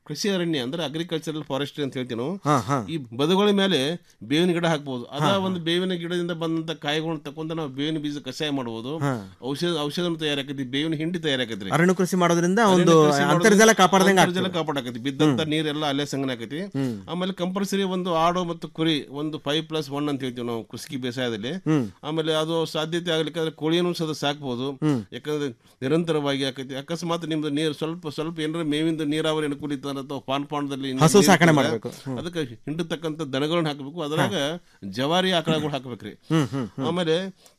ಕೃಷಿ ಅರಣ್ಯ ಅಂದ್ರೆ ಅಗ್ರಿಕಲ್ಚರಲ್ ಫಾರೆಸ್ಟ್ರಿ ಅಂತ ಹೇಳ್ತೀವಿ ನಾವು ಹಾ, ಹಾ. ಈ ಬದುಗಳ ಮೇಲೆ ಬೇವಿನ ಗಿಡ ಹಾಕ್ಬೋದು ಅದ ಹಾ, ಒಂದು ಬೇವಿನ ಗಿಡದಿಂದ ಬಂದಂತ ಕಾಯಿಗಳನ್ನ ತಕೊಂಡ ನಾವು ಬೇವಿನ ಬೀಜ ಕಷಾಯ ಮಾಡಬಹುದು ಹಾ. ಔಷಧ ಔಷಧ ತಯಾರಾಕತಿ ಬೇವಿನ ಹಿಂಡಿ ತಯಾರಾಕತ್ರಿ ಅರಣ್ಯ ಕೃಷಿ ಮಾಡೋದ್ರಿಂದ ಅರಣ್ಯ ಒಂದು ಕೃಷಿ ಮಾಡೋದ್ರಿಂದ ಅಂತರ್ಜಲ ಕಾಪಾಡ್ದಂಗೆ ಅಂತರ್ಜಲ ಆಗ್ತದೆ. ಕಾಪಾಡಕತಿ ಬಿದ್ದಂತ ನೀರೆಲ್ಲ ಅಲ್ಲೇ ಸಂಗ್ರಹ ಆಕತಿ ಹ್ಮ್. ಆಮೇಲೆ ಕಂಪಲ್ಸರಿ ಒಂದು ಆಡು ಮತ್ತು ಕುರಿ ಒಂದು ಫೈವ್ ಪ್ಲಸ್ ಒನ್ ಅಂತ ಹೇಳ್ತೀವಿ ನಾವು ಕೃಷಿ ಬೇಸಾಯದಲ್ಲಿ ಹ್ಮ್. ಆಮೇಲೆ ಅದು ಸಾಧ್ಯತೆ ಆಗ್ಲಿಕ್ಕೆ ಕೋಳಿಯನ್ನು ಸಹ ಸಾಕ್ಬೋದು ಹ್ಮ್. ಯಾಕಂದ್ರೆ ನಿರಂತರವಾಗಿ ಆಕತಿ ಅಕಸ್ಮಾತ್ ನಿಮ್ದು ನೀರು ಸ್ವಲ್ಪ ಸ್ವಲ್ಪ ಏನಾರ ಮೇವಿಂದ ನೀರಾವರಿ ಅನುಕೂಲ ಇತ್ತು ಅಥವಾ ಪಾನ್ ಪಾಂಡದಲ್ಲಿ ಹಸು ನೀರ್ ಸಾಕಣೆ ಇತ್ತಂದ್ರೆ ಮಾಡ್ಬೇಕು. ಹ್ಮ್. ಅದಕ್ಕೆ ಹಿಂಡತಕ್ಕಂಥ ದನಗಳನ್ನ ಹಾಕಬೇಕು ಅದ್ರಾಗ ಜವಾರಿ ಆಕಳಗಳು ಹಾಕ್ಬೇಕ್ರಿ ಹ್ಮ್, ಹ್ಮ್, ಹ್ಮ್. ಆಮೇಲೆ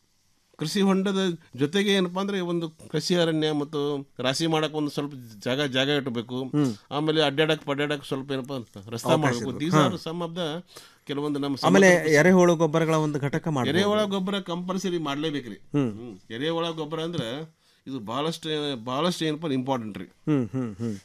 ಕೃಷಿ ಹೊಂಡದ ಜೊತೆಗೆ ಏನಪ್ಪಾ ಅಂದ್ರೆ ಒಂದು ಕೃಷಿ ಅರಣ್ಯ ಮತ್ತು ರಾಶಿ ಮಾಡಕ್ ಒಂದು ಸ್ವಲ್ಪ ಜಾಗ ಜಾಗ ಇಟ್ಟಬೇಕು ಆಮೇಲೆ ಅಡ್ಡಾಡಕ್ ಪಡ್ಡಾಡಕ್ ಸ್ವಲ್ಪ ಏನಪ್ಪಾ ರಸ್ತಾ ಅವಕಾಶ ಮಾಡಬೇಕು ಇರ್ಬೇಕು. ದೀಸ್ ಹಾ. ಆರ್ ಸಮ್ ಆಫ್ ದ ಕೆಲವೊಂದು ನಮ್ಮ ಆಮೇಲೆ ಸಮಗ್ರ ಕೃಷಿ- ಎರೆಹುಳು ಗೊಬ್ಬರಗಳ ಒಂದು ಘಟಕ ಮಾಡಿ ಎರೆಹುಳ ಗೊಬ್ಬರ ಕಂಪಲ್ಸರಿ ಮಾಡ್ಲೇಬೇಕ್ರಿ ಹ್ಮ್. ಹ್ಮ್. ಎರೆಹುಳ ಗೊಬ್ಬರ ಅಂದ್ರೆ ಇದು ಬಹಳಷ್ಟು ಬಹಳಷ್ಟು ಏನಪ್ಪ ಇಂಪಾರ್ಟೆಂಟ್ ರೀ ಹ್ಮ್ ಹ್ಮ್ ಹ್ಮ್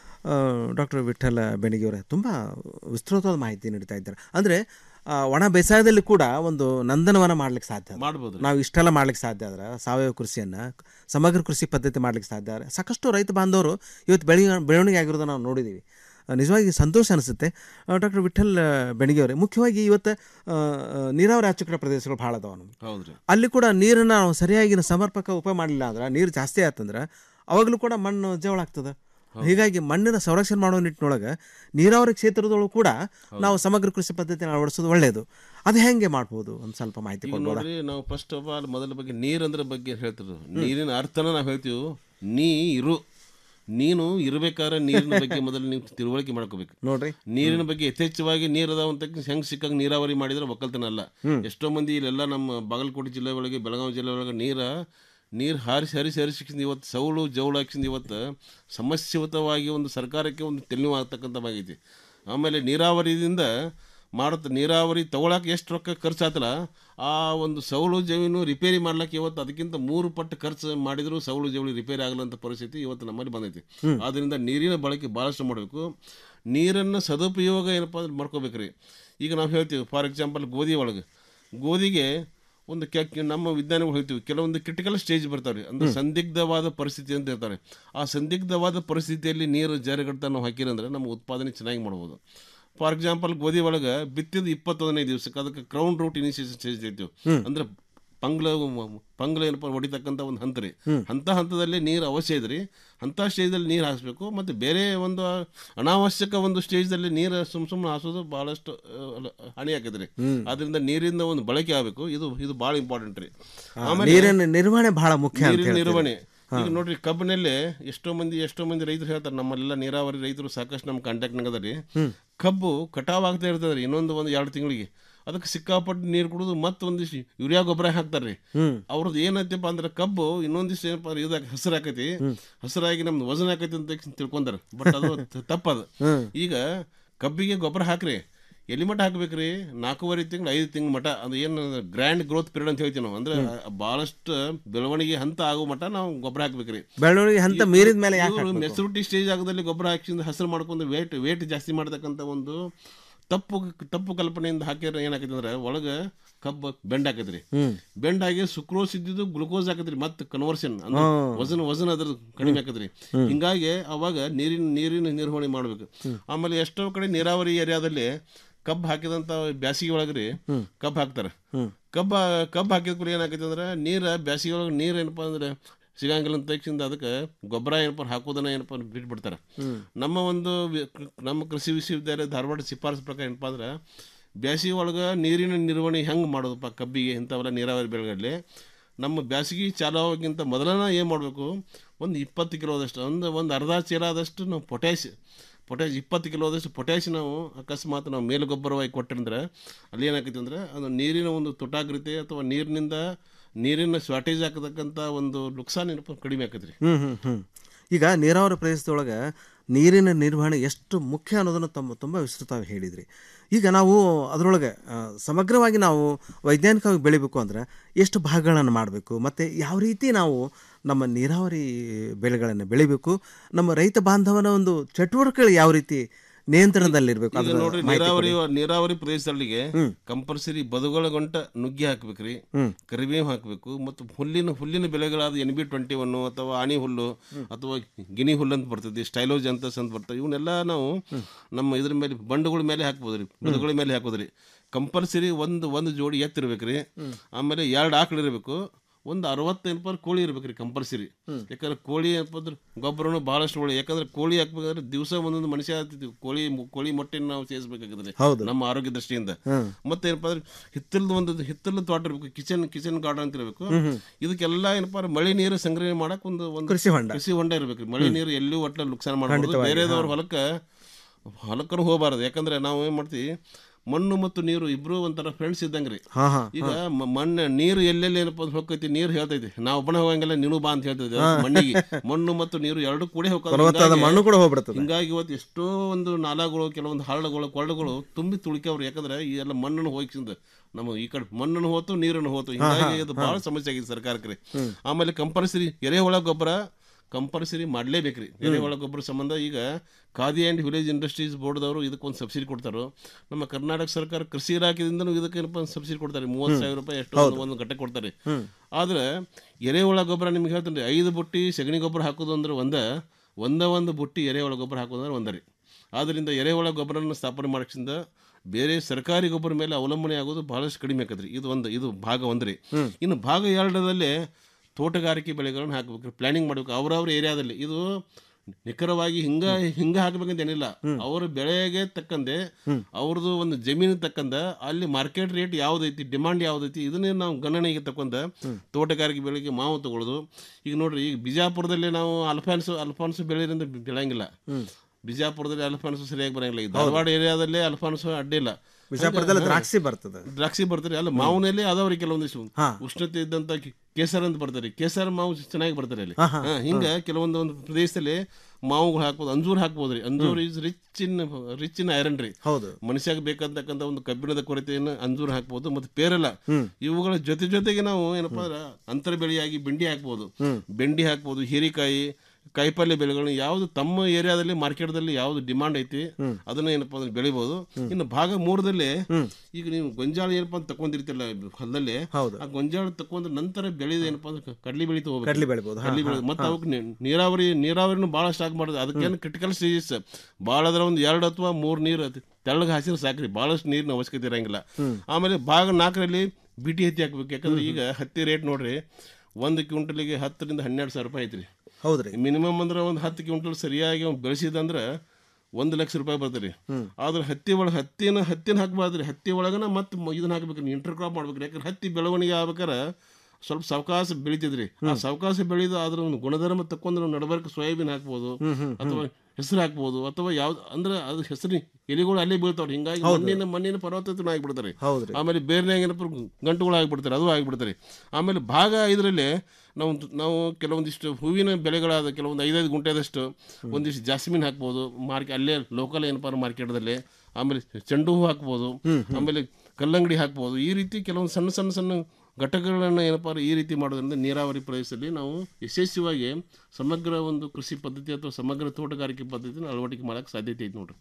ಡಾಕ್ಟರ್ ವಿಠಲ ಬೆಣಿಗೆಯವರೇ ತುಂಬ ವಿಸ್ತೃತವಾದ ಮಾಹಿತಿ ನೀಡ್ತಾ ಇದ್ದಾರೆ ಅಂದರೆ ಒಣ ಬೇಸಾಯದಲ್ಲಿ ಕೂಡ ಒಂದು ನಂದನವನ ಮಾಡ್ಲಿಕ್ಕೆ ಸಾಧ್ಯ ಅದ. ಮಾಡ್ಬೋದು ನಾವು ಇಷ್ಟೆಲ್ಲ ಮಾಡ್ಲಿಕ್ಕೆ ಸಾಧ್ಯ ಆದ್ರೆ ಸಾವಯವ ಕೃಷಿಯನ್ನು ಸಮಗ್ರ ಕೃಷಿ ಪದ್ಧತಿ ಮಾಡ್ಲಿಕ್ಕೆ ಸಾಧ್ಯ ಆದರೆ ಸಾಕಷ್ಟು ರೈತ ಬಾಂಧವರು ಇವತ್ತು ಬೆಳಿ ಬೆಳವಣಿಗೆ ಆಗಿರೋದನ್ನ ನಾವು ನೋಡಿದ್ದೀವಿ ಆ, ನಿಜವಾಗಿ ಸಂತೋಷ ಅನಿಸುತ್ತೆ ಡಾಕ್ಟರ್ ವಿಠಲ್ ಬೆಣಿಗೆಯವರೇ ಮುಖ್ಯವಾಗಿ ಇವತ್ತು ಆ, ಆ, ನೀರಾವರಿ ಅಚ್ಚುಕಟ್ಟ ಪ್ರದೇಶಗಳು ಭಾಳ ಅದಾವ ನಮ್ಗೆ ಹೌದ್ರಿ ಅಲ್ಲಿ ಕೂಡ ನೀರನ್ನು ನಾವು ಸರಿಯಾಗಿ ಸಮರ್ಪಕ ಉಪಯೋಗ ಮಾಡಲಿಲ್ಲ ಅಂದ್ರೆ ನೀರು ಜಾಸ್ತಿ ಆತಂದ್ರೆ ಅವಾಗಲೂ ಕೂಡ ಮಣ್ಣು ಜವಳ ಆಗ್ತದೆ ಹೀಗಾಗಿ ಮಣ್ಣಿನ ಸಂರಕ್ಷಣೆ ಮಾಡೋ ನಿಟ್ಟಿನೊಳಗೆ ನೀರಾವರಿ ಕ್ಷೇತ್ರದೊಳಗೂ ಕೂಡ ನಾವು ಸಮಗ್ರ ಕೃಷಿ ಪದ್ಧತಿನ ಅಳವಡಿಸೋದು ಒಳ್ಳೆಯದು ಅದು ಹೆಂಗೆ ಮಾಡ್ಬೋದು ಒಂದು ಸ್ವಲ್ಪ ಮಾಹಿತಿ ಈಗ ಕೊಡ್ಬೋದಾ ನೋಡ್ರಿ ನಾವು ಫಸ್ಟ್ ಆಫ್ ಆಲ್ ಮೊದಲ ಬಗ್ಗೆ ನೀರಂದ್ರ ಬಗ್ಗೆ ಹೇಳ್ತಿರೋದು ನೀರಿನ ಅರ್ಥನ ನಾವು ಹೇಳ್ತೀವಿ ನೀ ಇರು ನೀನು ಇರ್ಬೇಕಾದ್ರೆ ನೀರಿನ ಬಗ್ಗೆ ಮೊದಲು ನೀವು ತಿಳುವಳಿಕೆ ಮಾಡ್ಕೋಬೇಕು ನೋಡ್ರಿ ನೀರಿನ ಬಗ್ಗೆ ಯಥೇಚ್ಛವಾಗಿ ನೀರು ಅದಾವ ಅಂತ ಹೆಂಗ್ ಸಿಕ್ಕಂಗ್ ನೀರಾವರಿ ಮಾಡಿದ್ರೆ ಒಕ್ಕಲ್ತನ ಅಲ್ಲ ಎಷ್ಟೋ ಮಂದಿ ಇಲ್ಲೆಲ್ಲ ನಮ್ಮ ಬಾಗಲಕೋಟೆ ಜಿಲ್ಲೆ ಒಳಗೆ ಬೆಳಗಾವಿ ಜಿಲ್ಲೆ ಒಳಗೆ ನೀರ ನೀರು ಹಾರಿಸಿ ಹರಿಸಿ ಹರಿಸಿಕ್ಕಿಂದ ಇವತ್ತು ಸೌಳು ಜೌಳು ಹಾಕಿಸಿಂದ ಇವತ್ತು ಸಮಸ್ಯೆಯುತವಾಗಿ ಒಂದು ಸರ್ಕಾರಕ್ಕೆ ಒಂದು ತೆಲಿವು ಆಗ್ತಕ್ಕಂಥವಾಗೈತಿ ಆಮೇಲೆ ನೀರಾವರಿಯಿಂದ ಮಾಡುತ್ತ ನೀರಾವರಿ ತಗೊಳಕ್ಕೆ ಎಷ್ಟು ರೊಕ್ಕ ಖರ್ಚಾತಲ್ಲ ಆ ಒಂದು ಸೌಳು ಜಮೀನು ರಿಪೇರಿ ಮಾಡ್ಲಿಕ್ಕೆ ಇವತ್ತು ಅದಕ್ಕಿಂತ ಮೂರು ಪಟ್ಟು ಖರ್ಚು ಮಾಡಿದ್ರು ಸೌಳು ಜವಳಿ ರಿಪೇರಿ ಆಗಲಂತ ಪರಿಸ್ಥಿತಿ ಇವತ್ತು ನಮ್ಮಲ್ಲಿ ಬಂದೈತಿ ಹ್ಮ್. ಆದ್ದರಿಂದ ನೀರಿನ ಬಳಕೆ ಭಾಳಷ್ಟು ಮಾಡಬೇಕು ನೀರನ್ನು ಸದುಪಯೋಗ ಏನಪ್ಪ ಅಂದ್ರೆ ಮಾಡ್ಕೋಬೇಕ್ರಿ ಈಗ ನಾವು ಹೇಳ್ತೀವಿ ಫಾರ್ ಎಕ್ಸಾಂಪಲ್ ಗೋಧಿ ಒಳಗೆ ಗೋಧಿಗೆ ಒಂದು ಕೆ ನಮ್ಮ ವಿಜ್ಞಾನಿಗಳು ಹೇಳ್ತೀವಿ ಕೆಲವೊಂದು ಕ್ರಿಟಿಕಲ್ ಸ್ಟೇಜ್ ಬರ್ತಾವ್ರಿ ಅಂದ್ರೆ ಸಂದಿಗ್ಧವಾದ ಪರಿಸ್ಥಿತಿ ಅಂತ ಇರ್ತಾರೆ ಆ ಸಂದಿಗ್ಧವಾದ ಪರಿಸ್ಥಿತಿಯಲ್ಲಿ ನೀರು ಜಾರಿಗಡ್ತಾ ನಾವು ಹಾಕಿರಂದ್ರೆ ನಮ್ಮ ಉತ್ಪಾದನೆ ಚೆನ್ನಾಗಿ ಮಾಡ್ಬೋದು ಫಾರ್ ಎಕ್ಸಾಂಪಲ್ ಗೋಧಿ ಒಳಗೆ ಬಿತ್ತಿದ ಇಪ್ಪತ್ತೊಂದನೇ ದಿವಸಕ್ಕೆ ಅದಕ್ಕೆ ಕ್ರೌನ್ ರೂಟ್ ಇನಿಷಿಯೇಷನ್ ಸ್ಟೇಜ್ ಹೇಳ್ತೀವಿ ಹ್ಮ್. ಅಂದ್ರೆ ಪಂಗ್ಲ ಪಂಗ್ಲ ಏನಪ್ಪ ಹೊಡಿತಕ್ಕಂಥ ಒಂದು ಹಂತ ರೀ ಹ್ಮ್. ಅಂಥ ಹಂತದಲ್ಲಿ ನೀರು ಅವಶ್ಯ ಇದೆ ರೀ ಅಂಥ ಸ್ಟೇಜಲ್ಲಿ ನೀರು ಹಾಯಿಸ್ಬೇಕು ಮತ್ತು ಬೇರೆ ಒಂದು ಅನಾವಶ್ಯಕ ಒಂದು ಸ್ಟೇಜ್ದಲ್ಲಿ ನೀರು ಸುಮ್ ಸುಮ್ಮನೆ ಹಾಸೋದು ಭಾಳಷ್ಟು ಆ, ಅಲ್ಲ, ಹಾನಿ ಆಕೈತೆ ರೀ ಹ್ಮ್. ಅದರಿಂದ ನೀರಿಂದ ಒಂದು ಬಳಕೆ ಆಗಬೇಕು ಇದು ಇದು ಭಾಳ ಇಂಪಾರ್ಟೆಂಟ್ ರೀ ಆ, ನೀರಿನ ನಿರ್ವಹಣೆ ಬಹಳ ಮುಖ್ಯ ಅಂತ ನೀರಿನ ಹೇಳ್ತೀರಿ. ನಿರ್ವಹಣೆ ಹಾ. ಈಗ ನೋಡ್ರಿ ಕಬ್ಬಿನಲ್ಲಿ ಎಷ್ಟೋ ಮಂದಿ ಎಷ್ಟೋ ಮಂದಿ ರೈತರು ಹೇಳ್ತಾರೆ ನಮ್ಮಲ್ಲೆಲ್ಲ ನೀರಾವರಿ ರೈತರು ಸಾಕಷ್ಟು ನಮ್ಮ ಕಾಂಟ್ಯಾಕ್ಟ್ನಾಗ ಅದ ರೀ ಹ್ಮ್. ಕಬ್ಬು ಕಟಾವ್ ಆಗ್ತಾ ಇರ್ತದೆ ರೀ ಇನ್ನೊಂದು ಒಂದು ಎರಡು ತಿಂಗಳಿಗೆ ಅದಕ್ಕೆ ಸಿಕ್ಕಾಪಟ್ಟು ನೀರು ಕುಡಿದು ಮತ್ತೆ ಒಂದಿಷ್ಟು ಯೂರಿಯಾ ಗೊಬ್ಬರ ಹಾಕ್ತಾರೆ ರೀ ಹ್ಮ್. ಅವ್ರದ್ದು ಏನೈತಪ್ಪ ಅಂದ್ರೆ ಕಬ್ಬು ಇನ್ನೊಂದಿಷ್ಟು ಏನಪ್ಪ ಅಂದ್ರೆ ಇದಾಗ ಹಸಿರು ಆಕೈತಿ ಹಸಿರಾಗಿ ನಮ್ದು ವಜನ ಆಕೈತಿ ಅಂತ ತಿಳ್ಕೊಂಡಾರ ಬಟ್ ಅದು ತ- ತಪ್ಪದು ಹ್ಮ್. ಈಗ ಕಬ್ಬಿಗೆ ಗೊಬ್ಬರ ಹಾಕ್ರಿ ಎಲ್ಲಿ ಮಟ್ಟ ಹಾಕ್ಬೇಕ್ರಿ ನಾಲ್ಕೂವರೆ ತಿಂಗಳು ಐದು ತಿಂಗಳು ಮಟ್ಟ ಅದು ಏನು ಗ್ರ್ಯಾಂಡ್ ಗ್ರೋತ್ ಪೀರಿಯಡ್ ಅಂತ ಹೇಳ್ತೀವಿ ನಾವು ಅಂದ್ರೆ ಭಾಳಷ್ಟು ಬೆಳವಣಿಗೆ ಹಂತ ಆಗೋ ಮಟ್ಟ ನಾವು ಗೊಬ್ಬರ ಹಾಕ್ಬೇಕ್ರಿ ಬೆಳವಣಿಗೆ ಹಂತ ಮೀರಿದ ಮೇಲೆ ಯಾಕೆ ಹಾಕ್ಬೇಕು? ಮೆಚುರಿಟಿ ಸ್ಟೇಜ್ ಆಗದಲ್ಲಿ ಗೊಬ್ಬರ ಹಾಕಿಂದ ಹಸಿರು ಮಾಡ್ಕೊಂಡು ವೇಟ್ ವೇಟ್ ಜಾಸ್ತಿ ಮಾಡ್ತಕ್ಕಂಥ ಒಂದು ತಪ್ಪು ತಪ್ಪು ಕಲ್ಪನೆಯಿಂದ ಹಾಕಿದ್ರೆ ಏನಾಕೈತಿ ಅಂದ್ರೆ ಒಳಗೆ ಕಬ್ಬು ಬೆಂಡ್ ಹಾಕೈತ್ರಿ ಹ್ಮ್. ಬೆಂಡ್ ಆಗಿ ಸುಕ್ರೋಸ್ ಇದ್ದಿದ್ದು ಗ್ಲುಕೋಸ್ ಹಾಕತ್ರಿ ಮತ್ತೆ ಕನ್ವರ್ಷನ್ ಅಂದ್ರೆ ಹ್ಮ್. ವಜನ ವಜನ ಅದ್ರ ಕಡಿಮೆ ಆಕತ್ರಿ ಹ್ಮ್. ಹಿಂಗಾಗಿ ಅವಾಗ ನೀರಿನ ನೀರಿನ ನಿರ್ವಹಣೆ ಮಾಡ್ಬೇಕು ಆಮೇಲೆ ಎಷ್ಟೋ ಕಡೆ ನೀರಾವರಿ ಏರಿಯಾದಲ್ಲಿ ಕಬ್ಬು ಹಾಕಿದಂತ ಬ್ಯಾಸಿಗೆ ಒಳಗ್ರಿ ಹ್ಮ್. ಕಬ್ಬು ಹಾಕ್ತಾರ ಹ್ಮ್. ಕಬ್ಬ ಕಬ್ಬು ಹಾಕಿದ ಕೂಡ ಏನಾಕೈತಿ ಅಂದ್ರೆ ನೀರು ಬ್ಯಾಸಿಗೆ ಒಳಗೆ ನೀರು ಏನಪ್ಪಾ ಅಂದ್ರೆ ಸಿಗಂಗಿಲ್ಲ ಅಂತ ತಕ್ಷಣ ಅದಕ್ಕೆ ಗೊಬ್ಬರ ಏನಪ್ಪ ಹಾಕೋದನ್ನ ಏನಪ್ಪ ಅಂದ್ರೆ ಬಿಟ್ಬಿಡ್ತಾರೆ ಹ್ಮ್. ನಮ್ಮ ಒಂದು ವಿ- ನಮ್ಮ ಕೃಷಿ ವಿಶ್ವವಿದ್ಯಾಲಯ ಧಾರವಾಡ ಶಿಫಾರಸು ಪ್ರಕಾರ ಏನಪ್ಪ ಅಂದ್ರೆ ಬ್ಯಾಸಿಗೆ ಒಳಗೆ ನೀರಿನ ನಿರ್ವಹಣೆ ಹೆಂಗೆ ಮಾಡೋದಪ್ಪ ಕಬ್ಬಿಗೆ ಇಂಥವೆಲ್ಲ ನೀರಾವರಿ ಬೆಳೆಗಳಲ್ಲಿ ನಮ್ಮ ಬ್ಯಾಸಿಗೆ ಚಾಲು ಆಗೋಕ್ಕಿಂತ ಮೊದಲನ ಏನು ಮಾಡಬೇಕು ಒಂದು ಇಪ್ಪತ್ತು ಕಿಲೋದಷ್ಟು ಒಂದು ಒಂದು ಅರ್ಧ ಚೀಲ ಆದಷ್ಟು ನಾವು ಪೊಟ್ಯಾಶ್ ಪೊಟ್ಯಾಶ್ ಇಪ್ಪತ್ತು ಕಿಲೋದಷ್ಟು ಪೊಟ್ಯಾಶ್ ನಾವು ಅಕಸ್ಮಾತ್ ನಾವು ಮೇಲು ಗೊಬ್ಬರವಾಗಿ ಕೊಟ್ಟಿರಂದ್ರೆ ಅಲ್ಲಿ ಏನಾಕೈತಿ ಅಂದ್ರೆ ಅದು ನೀರಿನ ಒಂದು ತುಟಾಗ್ರತೆ ಅಥವಾ ನೀರಿನಿಂದ ನೀರಿನ ಶಾರ್ಟೇಜ್ ಆಗತಕ್ಕಂಥ ಒಂದು ನುಕ್ಸಾನ್ ಏನಪ್ಪ ಕಡಿಮೆ ಆಕೈತ್ರಿ ಹ್ಮ್ ಹ್ಮ್ ಹ್ಮ್ ಈಗ ನೀರಾವರಿ ಪ್ರದೇಶದೊಳಗೆ ನೀರಿನ ನಿರ್ವಹಣೆ ಎಷ್ಟು ಮುಖ್ಯ ಅನ್ನೋದನ್ನು ತಮ್ಮ ತುಂಬ ವಿಸ್ತೃತವಾಗಿ ಹೇಳಿದ್ರಿ ಈಗ ನಾವು ಅದರೊಳಗೆ ಆ, ಸಮಗ್ರವಾಗಿ ನಾವು ವೈಜ್ಞಾನಿಕವಾಗಿ ಬೆಳಿಬೇಕು ಅಂದ್ರೆ ಎಷ್ಟು ಭಾಗಗಳನ್ನು ಮಾಡಬೇಕು ಮತ್ತು ಯಾವ ರೀತಿ ನಾವು ನಮ್ಮ ನೀರಾವರಿ ಬೆಳೆಗಳನ್ನು ಬೆಳಿಬೇಕು ನಮ್ಮ ರೈತ ಬಾಂಧವನ ಒಂದು ಚಟುವಟಿಕೆಗಳು ಯಾವ ರೀತಿ ನಿಯಂತ್ರಣದಲ್ಲಿರ್ಬೇಕು ಈಗ ಅದ್ರ ನೋಡ್ರಿ ಮಾಹಿತಿ ನೀರಾವರಿ ಕೊಡಿ. ನೀರಾವರಿ ಪ್ರದೇಶದಲ್ಲಿಗೆ ಕಂಪಲ್ಸರಿ ಬದುಗಳ ಗಂಟ ನುಗ್ಗಿ ಹಾಕ್ಬೇಕ್ರಿ ಹ್ಮ್. ಕರಿಬೇವು ಹಾಕಬೇಕು ಮತ್ತು ಹುಲ್ಲಿನ ಹುಲ್ಲಿನ ಬೆಳೆಗಳಾದ ಎನ್ ಬಿ ಟ್ವೆಂಟಿ ಒನ್ ಅಥವಾ ಆಣಿ ಹುಲ್ಲು ಅಥವಾ ಗಿನಿ ಹುಲ್ಲು ಅಂತ ಬರ್ತದೆ ಸ್ಟೈಲೋಜ್ ಅಂತ ಅಂತ ಬರ್ತದೆ ಇವನ್ನೆಲ್ಲ ನಾವು ನಮ್ಮ ಇದ್ರ ಮೇಲೆ ಬಂಡುಗಳ ಮೇಲೆ ಹಾಕ್ಬೋದ್ರಿ ಬದುಗಳ ಮೇಲೆ ಹಾಕೋದ್ರಿ ಕಂಪಲ್ಸರಿ ಒಂದು ಒಂದು ಜೋಡಿ ಎತ್ತಿರ್ಬೇಕ್ರಿ ಆಮೇಲೆ ಎರಡು ಆಕಳು ಇರಬೇಕು ಒಂದು ಅರವತ್ತೈದು ರೂಪಾಯಿ ಕೋಳಿ ಇರ್ಬೇಕ್ರಿ ಕಂಪಲ್ಸರಿ ಯಾಕಂದ್ರೆ ಕೋಳಿ ಏನಪ್ಪ ಅಂದ್ರೆ ಗೊಬ್ಬರನು ಬಹಳಷ್ಟು ಒಳ್ಳೆ ಯಾಕಂದ್ರೆ ಕೋಳಿ ಹಾಕ್ಬೇಕಾದ್ರೆ ದಿವಸ ಒಂದೊಂದು ಮನುಷ್ಯ ಆಗ್ತಿದ್ವಿ ಕೋಳಿ ಕೋಳಿ ಮೊಟ್ಟೆನ ನಾವು ಸೇರಿಸಬೇಕಾಗಿದ್ರೆ ಹೌದು. ನಮ್ಮ ಆರೋಗ್ಯ ದೃಷ್ಟಿಯಿಂದ ಹ್ಮ್. ಮತ್ತೆ ಏನಪ್ಪ ಅಂದ್ರೆ ಹಿತ್ತಲದ ಒಂದು ಹಿತ್ತಲ ತೋಟ ಇರಬೇಕು ಕಿಚನ್ ಕಿಚನ್ ಗಾರ್ಡನ್ ಅಂತ ಇರಬೇಕು ಹ್ಮ್ ಹ್ಮ್. ಇದಕ್ಕೆಲ್ಲ ಏನಪ್ಪ ಅಂದ್ರೆ ಮಳೆ ನೀರು ಸಂಗ್ರಹಣೆ ಮಾಡಕ್ ಒಂದು ಒಂದು ಕೃಷಿ ಹೊಂಡ. ಕೃಷಿ ಹೊಂಡ ಇರ್ಬೇಕ್ರಿ ಮಳೆ ನೀರು ಎಲ್ಲೂ ಒಟ್ಟ ನುಕ್ಸಾನ ಮಾಡಬಾರ್ದು ಖಂಡಿತವಾಗಿ, ಬೇರೆದವ್ರ ಹಾ. ಹೊಲಕ್ಕೆ ಹೊಲಕ್ಕೂ ಹೋಗಬಾರ್ದು ಯಾಕಂದ್ರೆ ನಾವು ಏನ್ ಮಾಡ್ತೀವಿ ಮಣ್ಣು ಮತ್ತು ನೀರು ಇಬ್ರು ಒಂಥರ ಫ್ರೆಂಡ್ಸ್ ಇದ್ದಂಗ್ರಿ ಹಾ, ಹಾ, ಈಗ ಮ- ಮಣ್ಣು ನೀರು ಎಲ್ಲೆಲ್ಲಿ ಏನಪ್ಪ ಅಂದ್ರೆ ಹೋಗ್ತೈತಿ ನೀರು ಹೇಳ್ತೈತಿ ನಾವು ಒಬ್ಬನೇ ಹೋಗಂಗಿಲ್ಲ ನೀನು ಬಾ ಅಂತ ಹೇಳ್ತೈತಿ ಹಾ. ಮಣ್ಣಿಗೆ ಮಣ್ಣು ಮತ್ತು ನೀರು ಎರಡು ಕೂಡಿ ಹೋಗ್ತದೆ. ಫಲವತ್ತಾದ ಹಿಂಗಾಗಿ- ಮಣ್ಣು ಕೂಡ ಹೋಗ್ಬಿಡ್ತದೆ. ಹಿಂಗಾಗಿ ಇವತ್ತು ಎಷ್ಟೋ ಒಂದು ನಾಲಾಗಳು ಕೆಲವೊಂದು ಹಳ್ಳಗಳು ಕೊಳ್ಳಗಳು ತುಂಬಿ ತುಳಿಕವ್ರು ಯಾಕಂದ್ರೆ ಈ ಎಲ್ಲ ಮಣ್ಣನ್ನು ಹೋಗಿಸಿಂದ ನಮ್ಮ ಈ ಕಡೆ ಮಣ್ಣನ್ನು ಹೋತು ನೀರನ್ನು ಹೋತು ಹಾ, ಹಿಂಗಾಗಿ ಹಾ, ಇದು ಹಾ. ಬಹಳ ಸಮಸ್ಯೆ ಆಗಿದೆ ಸರ್ಕಾರಕ್ಕೆ ರೀ ಹ್ಮ್. ಆಮೇಲೆ ಕಂಪಲ್ಸರಿ ಎರೆಹುಳ ಗೊಬ್ಬರ ಕಂಪಲ್ಸರಿ ಮಾಡಲೇಬೇಕ್ರಿ ಎರೆಹುಳ ಗೊಬ್ಬರ ಸಂಬಂಧ ಈಗ ಖಾದಿ ಆ್ಯಂಡ್ ವಿಲೇಜ್ ಇಂಡಸ್ಟ್ರೀಸ್ ಬೋರ್ಡ್ದವರು ಇದಕ್ಕೊಂದು ಸಬ್ಸಿಡಿ ಕೊಡ್ತಾರೋ ನಮ್ಮ ಕರ್ನಾಟಕ ಸರ್ಕಾರ ಕೃಷಿ ಇಲಾಖೆದಿಂದನೂ ಇದಕ್ಕೆ ಏನಪ್ಪ ಸಬ್ಸಿಡಿ ಕೊಡ್ತಾರೆ ಮೂವತ್ತು ಹ್ಮ್. ಸಾವಿರ ರೂಪಾಯಿ ಎಷ್ಟು ಹೌದು. ಒಂದು- ಒಂದು ಗಟ್ಟೆ ಕೊಡ್ತಾರೆ ಹ್ಮ್. ಆದ್ರೆ ಎರೆಹುಳ ಗೊಬ್ಬರ ನಿಮ್ಗೆ ಹೇಳ್ತೀನಿ ಐದು ಬುಟ್ಟಿ ಸಗಣಿ ಗೊಬ್ಬರ ಹಾಕೋದು ಅಂದ್ರೆ ಒಂದ ಒಂದ ಒಂದು ಬುಟ್ಟಿ ಎರೆಹುಳ ಗೊಬ್ಬರ ಹಾಕೋದು ಅಂದ್ರೆ ಒಂದರಿ ಆದ್ದರಿಂದ ಎರೆಹುಳ ಗೊಬ್ಬರನ ಸ್ಥಾಪನೆ ಮಾಡೋಕ್ಕಿಂತ ಬೇರೆ ಸರ್ಕಾರಿ ಗೊಬ್ಬರ ಮೇಲೆ ಅವಲಂಬನೆ ಆಗೋದು ಬಹಳಷ್ಟು ಕಡಿಮೆ ಆಕತ್ರಿ ಇದು ಒಂದು ಇದು ಭಾಗ ಒಂದ್ರಿ ಹ್ಮ್. ಇನ್ನು ಭಾಗ ಎರಡರಲ್ಲಿ ತೋಟಗಾರಿಕೆ ಬೆಳೆಗಳನ್ನು ಹಾಕಬೇಕು ಪ್ಲಾನಿಂಗ್ ಮಾಡಬೇಕು ಅವ್ರವ್ರ ಏರಿಯಾದಲ್ಲಿ ಇದು ನಿಖರವಾಗಿ ಹಿಂಗ ಹಿಂಗ ಹಾಕ್ಬೇಕಂತ ಏನಿಲ್ಲ ಅವ್ರ ಬೆಳೆಗೆ ತಕ್ಕಂತೆ ಅವ್ರದ್ದು ಒಂದು ಜಮೀನು ತಕ್ಕಂತ ಅಲ್ಲಿ ಮಾರ್ಕೆಟ್ ರೇಟ್ ಯಾವ್ದೈತಿ ಡಿಮಾಂಡ್ ಯಾವ್ದೈತಿ ಇದನ್ನೇ ನಾವು ಗಣನೆಗೆ ತಕ್ಕಂತ ತೋಟಗಾರಿಕೆ ಬೆಳೆಗೆ ಮಾವು ತಗೊಳ್ಳೋದು ಈಗ ನೋಡ್ರಿ ಈಗ ಬಿಜಾಪುರದಲ್ಲಿ ನಾವು ಅಲ್ಫಾನ್ಸು ಅಲ್ಫಾನ್ಸು ಬೆಳೆಯೋದ್ರಿಂದ ಬೆಳೆಯಂಗಿಲ್ಲ ಬಿಜಾಪುರದಲ್ಲಿ ಅಲ್ಫಾನ್ಸು ಸರಿಯಾಗಿ ಬರಂಗಿಲ್ಲ ಈಗ ಧಾರವಾಡ ಏರಿಯಾದಲ್ಲೇ ಅಲ್ಫಾನ್ಸು ಅಡ್ಡಿಲ್ಲ ಬಿಜಾಪುರದಲ್ಲಿ ಹಂಗ- ದ್ರಾಕ್ಷಿ ಬರ್ತದೆ ದ್ರಾಕ್ಷಿ ಬರ್ತಾರೆ ಅಲ್ಲ ಮಾವಿನಲ್ಲಿ ಅದಾವ್ರಿ ಕೆಲವೊಂದಿಷ್ಟು ಹಾ. ಉಷ್ಣತೆ ಇದ್ದಂತ ಕೇ- ಕೇಸರ ಅಂತ ಬರ್ತಾರೆ ಕೇಸರ ಮಾವು ಚೆನ್ನಾಗಿ ಬರ್ತಾರೆ ಅಲ್ಲಿ ಹಾ, ಹಾ. ಹಾ, ಹಿಂಗ ಕೆಲವೊಂದು ಒಂದು ಪ್ರದೇಶದಲ್ಲಿ ಮಾವುಗಳು ಹಾಕ್ಬೋದು ಅಂಜೂರ್ ಹಾಕ್ಬೋದ್ರಿ anjur is rich in rich in iron ರೀ ಹೌದು ಮನುಷ್ಯಾಗ ಬೇಕಾದಂತಕ್ಕಂಥ ಒಂದು ಕಬ್ಬಿಣದ ಕೊರತೆಯನ್ನು ಅಂಜೂರ್ ಹಾಕ್ಬೋದು ಮತ್ತೆ ಪೇರಲ ಹ್ಮ್. ಇವುಗಳ ಜೊತೆ ಜೊತೆಗೆ ನಾವು ಏನಪ್ಪಾ ಅಂದ್ರೆ ಅಂತರ ಬೆಳೆಯಾಗಿ ಬೆಂಡಿ ಹಾಕ್ಬೋದು ಹ್ಮ್. ಬೆಂಡಿ ಹಾಕ್ಬೋದು ಹೀರಿಕಾಯಿ ಕಾಯಿಪಲ್ಯ ಬೆಳೆಗಳನ್ನ ಯಾವ್ದು ತಮ್ಮ ಏರಿಯಾದಲ್ಲಿ ಮಾರ್ಕೆಟ್ದಲ್ಲಿ ಯಾವ್ದು ಡಿಮಾಂಡ್ ಐತಿ ಅದನ್ನ ಏನಪ್ಪಾ ಅಂದ್ರೆ ಬೆಳಿಬಹುದು ಇನ್ನು ಭಾಗ ಮೂರದಲ್ಲಿ ಈಗ ನೀವು ಗೊಂಜಾಳ ಏನಪ್ಪಾ ಅಂತ ತಕೊಂಡಿರ್ತಿಲ್ಲ ಹೊಲದಲ್ಲಿ ಹೌದು. ಆ ಗೊಂಜಾಳ ತಕೊಂಡ್ರ ನಂತರ ಬೆಳೆದ ಏನಪ್ಪಾ ಅಂದ್ರೆ ಕಡ್ಲಿ ಬೆಳಿತು ಹೋಗ್ಬೇಕು ಕಡ್ಲಿ ಬೆಳಿಬೋದು. ಹಾ, ಕಡ್ಲಿ ಹಾ, ಬೆಳೆದು ಮತ್ತೆ ಹಾ. ಅವಕ್ಕೆ ನೀ- ನೀರಾವರಿ ನೀರಾವರಿನೂ ಭಾಳ ಸ್ಟಾಕ್ ಮಾಡೋದು ಅದಕ್ಕೇನು ಕ್ರಿಟಿಕಲ್ ಸ್ಟೇಜಸ್ ಭಾಳ ಅದ್ರ ಒಂದು ಎರಡು ಅಥವಾ ಮೂರು ನೀರು ಅತಿ- ತೆಳ್ಳಗೆ ಹಾಸಿದ್ರೆ ಸಾಕ್ರಿ ಭಾಳಷ್ಟು ನೀರಿನ ಅವಶ್ಯಕತೆ ಇರಂಗಿಲ್ಲ ಆಮೇಲೆ ಭಾಗ ನಾಲ್ಕರಲ್ಲಿ ಬಿಟಿ ಹತ್ತಿ ಹಾಕ್ಬೇಕು ಯಾಕಂದ್ರೆ ಈಗ ಹತ್ತಿ ರೇಟ್ ನೋಡ್ರಿ ಒಂದು ಕ್ವಿಂಟಲಿಗೆ ಹತ್ತರಿಂದ ಹನ್ನೆರಡು ಸಾವಿರ ರೂಪಾಯಿ ಐತ್ರಿ ಹೌದ್ರಿ ಮಿನಿಮಮ್ ಅಂದ್ರೆ ಒಂದು ಹತ್ತು ಕ್ವಿಂಟಲ್ ಸರಿಯಾಗಿ ಅವ್ನು ಬೆಳೆಸಿದಂದ್ರೆ ಒಂದು ಲಕ್ಷ ರೂಪಾಯಿ ಬರ್ತದೆ ಆದ್ರೆ ಹತ್ತಿ ಒಳಗೆ ಹತ್ತಿನ ಹತ್ತಿನ ಹಾಕ್ಬಾರ್ದ್ರಿ ಹತ್ತಿ ಒಳಗನ ಮತ್ತೆ ಇದನ್ನ ಹಾಕ್ಬೇಕು ಇಂಟರ್ ಕ್ರಾಪ್ ಮಾಡ್ಬೇಕು ಯಾಕಂದ್ರೆ ಹತ್ತಿ ಬೆಳವಣಿಗೆ ಆಗ್ಬೇಕಾರೆ ಸ್ವಲ್ಪ ಸಾವಕಾಶ ಬೆಳಿತಿದ್ರಿ ಆ ಸಾವಕಾಶ ಬೆಳೆದು ಅದ್ರ ಒಂದು ಗುಣಧರ್ಮ ತಕ್ಕೊಂಡು ನಾವು ನಡಬರ್ಕ ಸೋಯಾಬೀನ್ ಹಾಕ್ಬೋದು ಅಥವಾ ಹೆಸರು ಹಾಕ್ಬೋದು ಅಥವಾ ಯಾವ್ದು ಅಂದ್ರೆ ಅದು ಹೆಸರು ಎಲೆಗಳು ಅಲ್ಲೇ ಬೀಳ್ತಾವ್ರಿ ಹಿಂಗಾಗಿ ಮಣ್ಣಿನ ಮಣ್ಣಿನ ಫಲವತ್ತತೆ ಆಗಿಬಿಡ್ತಾರೆ ಹೌದ್ರಿ ಆಮೇಲೆ ಬೇರೆ ಏನಪ್ಪ ಗಂಟುಗಳು ಆಗಿಬಿಡ್ತಾರೆ ಅದು ಆಗಿಬಿಡ್ತಾರೆ ಆಮೇಲೆ ಭಾಗ ಐದರಲ್ಲಿ ನಾವು ನಾವು ಕೆಲವೊಂದಿಷ್ಟು ಹೂವಿನ ಬೆಳೆಗಳಾದ ಕೆಲವೊಂದು ಐದೈದು ಗುಂಟೆದಷ್ಟು ಒಂದಿಷ್ಟು ಜಾಸ್ಮಿನ್ ಹಾಕ್ಬೋದು ಮಾರ್ಕೆ ಅಲ್ಲೇ ಲೋಕಲ್ ಏನಪ್ಪ ಮಾರ್ಕೆಟ್ದಲ್ಲಿ ಆಮೇಲೆ ಚೆಂಡು ಹೂ ಹಾಕ್ಬೋದು ಆಮೇಲೆ ಕಲ್ಲಂಗಡಿ ಹಾಕ್ಬೋದು ಈ ರೀತಿ ಕೆಲವೊಂದು ಸಣ್ಣ ಸಣ್ಣ ಸಣ್ಣ ಘಟಕಗಳನ್ನು ಏನಪ್ಪ ಅಂದ್ರೆ ಈ ರೀತಿ ಮಾಡೋದ್ರಿಂದ ನೀರಾವರಿ ಪ್ರದೇಶದಲ್ಲಿ ನಾವು ಯಶಸ್ವಿಯಾಗಿ ಸಮಗ್ರ ಒಂದು ಕೃಷಿ ಪದ್ಧತಿ ಅಥವಾ ಸಮಗ್ರ ತೋಟಗಾರಿಕೆ ಪದ್ಧತಿನ ಅಳವಡಿಕೆ ಮಾಡೋಕ್ಕೆ ಸಾಧ್ಯತೆ ಐತೆ ನೋಡ್ರಿ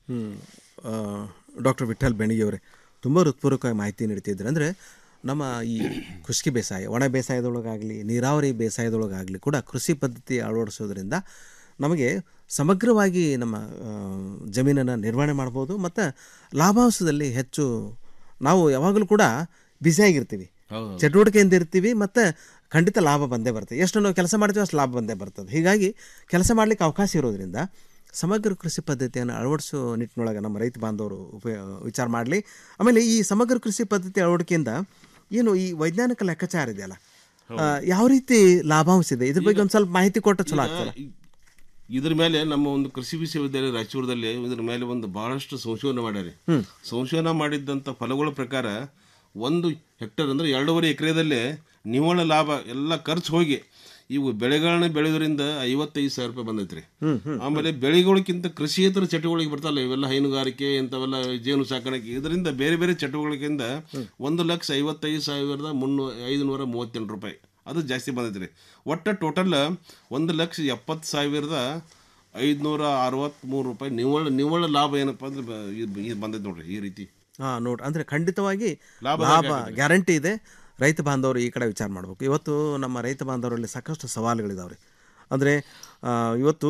ಡಾಕ್ಟರ್ ವಿಠಲ್ ಬೆಣಿಗೆಯವರೇ ತುಂಬ ಹೃತ್ಪೂರ್ವಕವಾಗಿ ಮಾಹಿತಿ ನೀಡ್ತಿದ್ರು ಅಂದರೆ ನಮ್ಮ ಈ ಖುಷ್ಕಿ ಬೇಸಾಯ ಒಣ ಬೇಸಾಯದೊಳಗಾಗಲಿ ನೀರಾವರಿ ಬೇಸಾಯದೊಳಗಾಗಲಿ ಕೂಡ ಕೃಷಿ ಪದ್ಧತಿ ಅಳವಡಿಸೋದ್ರಿಂದ ನಮಗೆ ಸಮಗ್ರವಾಗಿ ನಮ್ಮ ಜಮೀನನ್ನು ನಿರ್ವಹಣೆ ಮಾಡ್ಬೋದು ಮತ್ತು ಲಾಭಾಂಶದಲ್ಲಿ ಹೆಚ್ಚು ನಾವು ಯಾವಾಗಲೂ ಕೂಡ ಬ್ಯುಸಿಯಾಗಿರ್ತೀವಿ ಹೌದು. ಚಟುವಟಿಕೆಯಿಂದ ಇರ್ತೀವಿ ಮತ್ತು ಖಂಡಿತ ಲಾಭ ಬಂದೇ ಬರ್ತದೆ ಎಷ್ಟು ನಾವು ಕೆಲಸ ಮಾಡ್ತೀವಿ ಅಷ್ಟು ಲಾಭ ಬಂದೇ ಬರ್ತದೆ ಹೀಗಾಗಿ ಕೆಲಸ ಮಾಡಲಿಕ್ಕೆ ಅವಕಾಶ ಇರೋದ್ರಿಂದ ಸಮಗ್ರ ಕೃಷಿ ಪದ್ಧತಿಯನ್ನು ಅಳವಡಿಸೋ ನಿಟ್ಟಿನೊಳಗೆ ನಮ್ಮ ರೈತ ಬಾಂಧವರು ಉಪಯ ವಿಚಾರ ಮಾಡಲಿ ಆಮೇಲೆ ಈ ಸಮಗ್ರ ಕೃಷಿ ಪದ್ಧತಿ ಅಳವಡಿಕೆಯಿಂದ ಏನು ಈ ವೈಜ್ಞಾನಿಕ ಲೆಕ್ಕಾಚಾರ ಇದೆಯಲ್ಲ ಆ, ಯಾವ ರೀತಿ ಲಾಭಾಂಶ ಇದೆ ಇದ್ರ ಬಗ್ಗೆ ಒಂದು ಸ್ವಲ್ಪ ಮಾಹಿತಿ ಕೊಟ್ಟು ಚಲೋ ಆಗ್ತದೆ ಇದ್ರ ಮೇಲೆ ನಮ್ಮ ಒಂದು ಕೃಷಿ ವಿಶ್ವವಿದ್ಯಾಲಯ ರಾಯಚೂರದಲ್ಲಿ ಇದ್ರ ಮೇಲೆ ಒಂದು ಬಹಳಷ್ಟು ಸಂಶೋಧನೆ ಮಾಡ್ಯಾರಿ ಹ್ಮ್. ಸಂಶೋಧನೆ ಮಾಡಿದ್ದಂಥ ಫಲಗಳ ಪ್ರಕಾರ ಒಂದು ಹೆಕ್ಟರ್ ಅಂದ್ರೆ ಎರಡೂವರೆ ಎಕರೆದಲ್ಲೇ ನಿವ್ವಳ ಲಾಭ ಎಲ್ಲ ಖರ್ಚು ಹೋಗಿ ಇವು ಬೆಳೆಗಳನ್ನ ಬೆಳೆಯೋದ್ರಿಂದ ಐವತ್ತೈದು ಸಾವಿರ ರೂಪಾಯಿ ಬಂದೈತ್ರಿ ಹ್ಮ್, ಹ್ಮ್, ಆಮೇಲೆ ಬೆಳೆಗಳಿಗಿಂತ ಕೃಷಿಯೇತರ ಚಟುವಟಿಕೆ ಬರ್ತಾವಲ್ಲ ಇವೆಲ್ಲ ಹೈನುಗಾರಿಕೆ ಇಂಥವೆಲ್ಲ ಜೇನು ಸಾಕಾಣಿಕೆ ಇದರಿಂದ ಬೇರೆ ಬೇರೆ ಚಟುವಟಿಕೆಯಿಂದ ಒಂದು ಲಕ್ಷ ಐವತ್ತೈದು ಸಾವಿರದ ಮುನ್ನೂ ಐದುನೂರ ಮೂವತ್ತೆಂಟು ರೂಪಾಯಿ ಅದು ಜಾಸ್ತಿ ಬಂದೈತ್ರಿ ಒಟ್ಟು ಟೋಟಲ್ ಒಂದು ಲಕ್ಷ ಎಪ್ಪತ್ತು ಸಾವಿರದ ಐದುನೂರ ಅರವತ್ತ್ಮೂರು ರೂಪಾಯಿ ನಿವ್ವಳ ನಿವ್ವಳ ಲಾಭ ಏನಪ್ಪ ಅಂದ್ರೆ ಬ- ಇದು ಇದು ಬಂದೈತೆ ನೋಡ್ರಿ ಈ ರೀತಿ ಹಾಂ ನೋಡಿ ಅಂದರೆ ಖಂಡಿತವಾಗಿ ಲಾಭ ಲಾಭ ದಾಯಕ ಗ್ಯಾರಂಟಿ ಇದೆ ರೈತ ಬಾಂಧವರು ಈ ಕಡೆ ವಿಚಾರ ಮಾಡಬೇಕು ಇವತ್ತು ನಮ್ಮ ರೈತ ಬಾಂಧವರಲ್ಲಿ ಸಾಕಷ್ಟು ಸವಾಲುಗಳಿದಾವೆ ಅಂದರೆ ಇವತ್ತು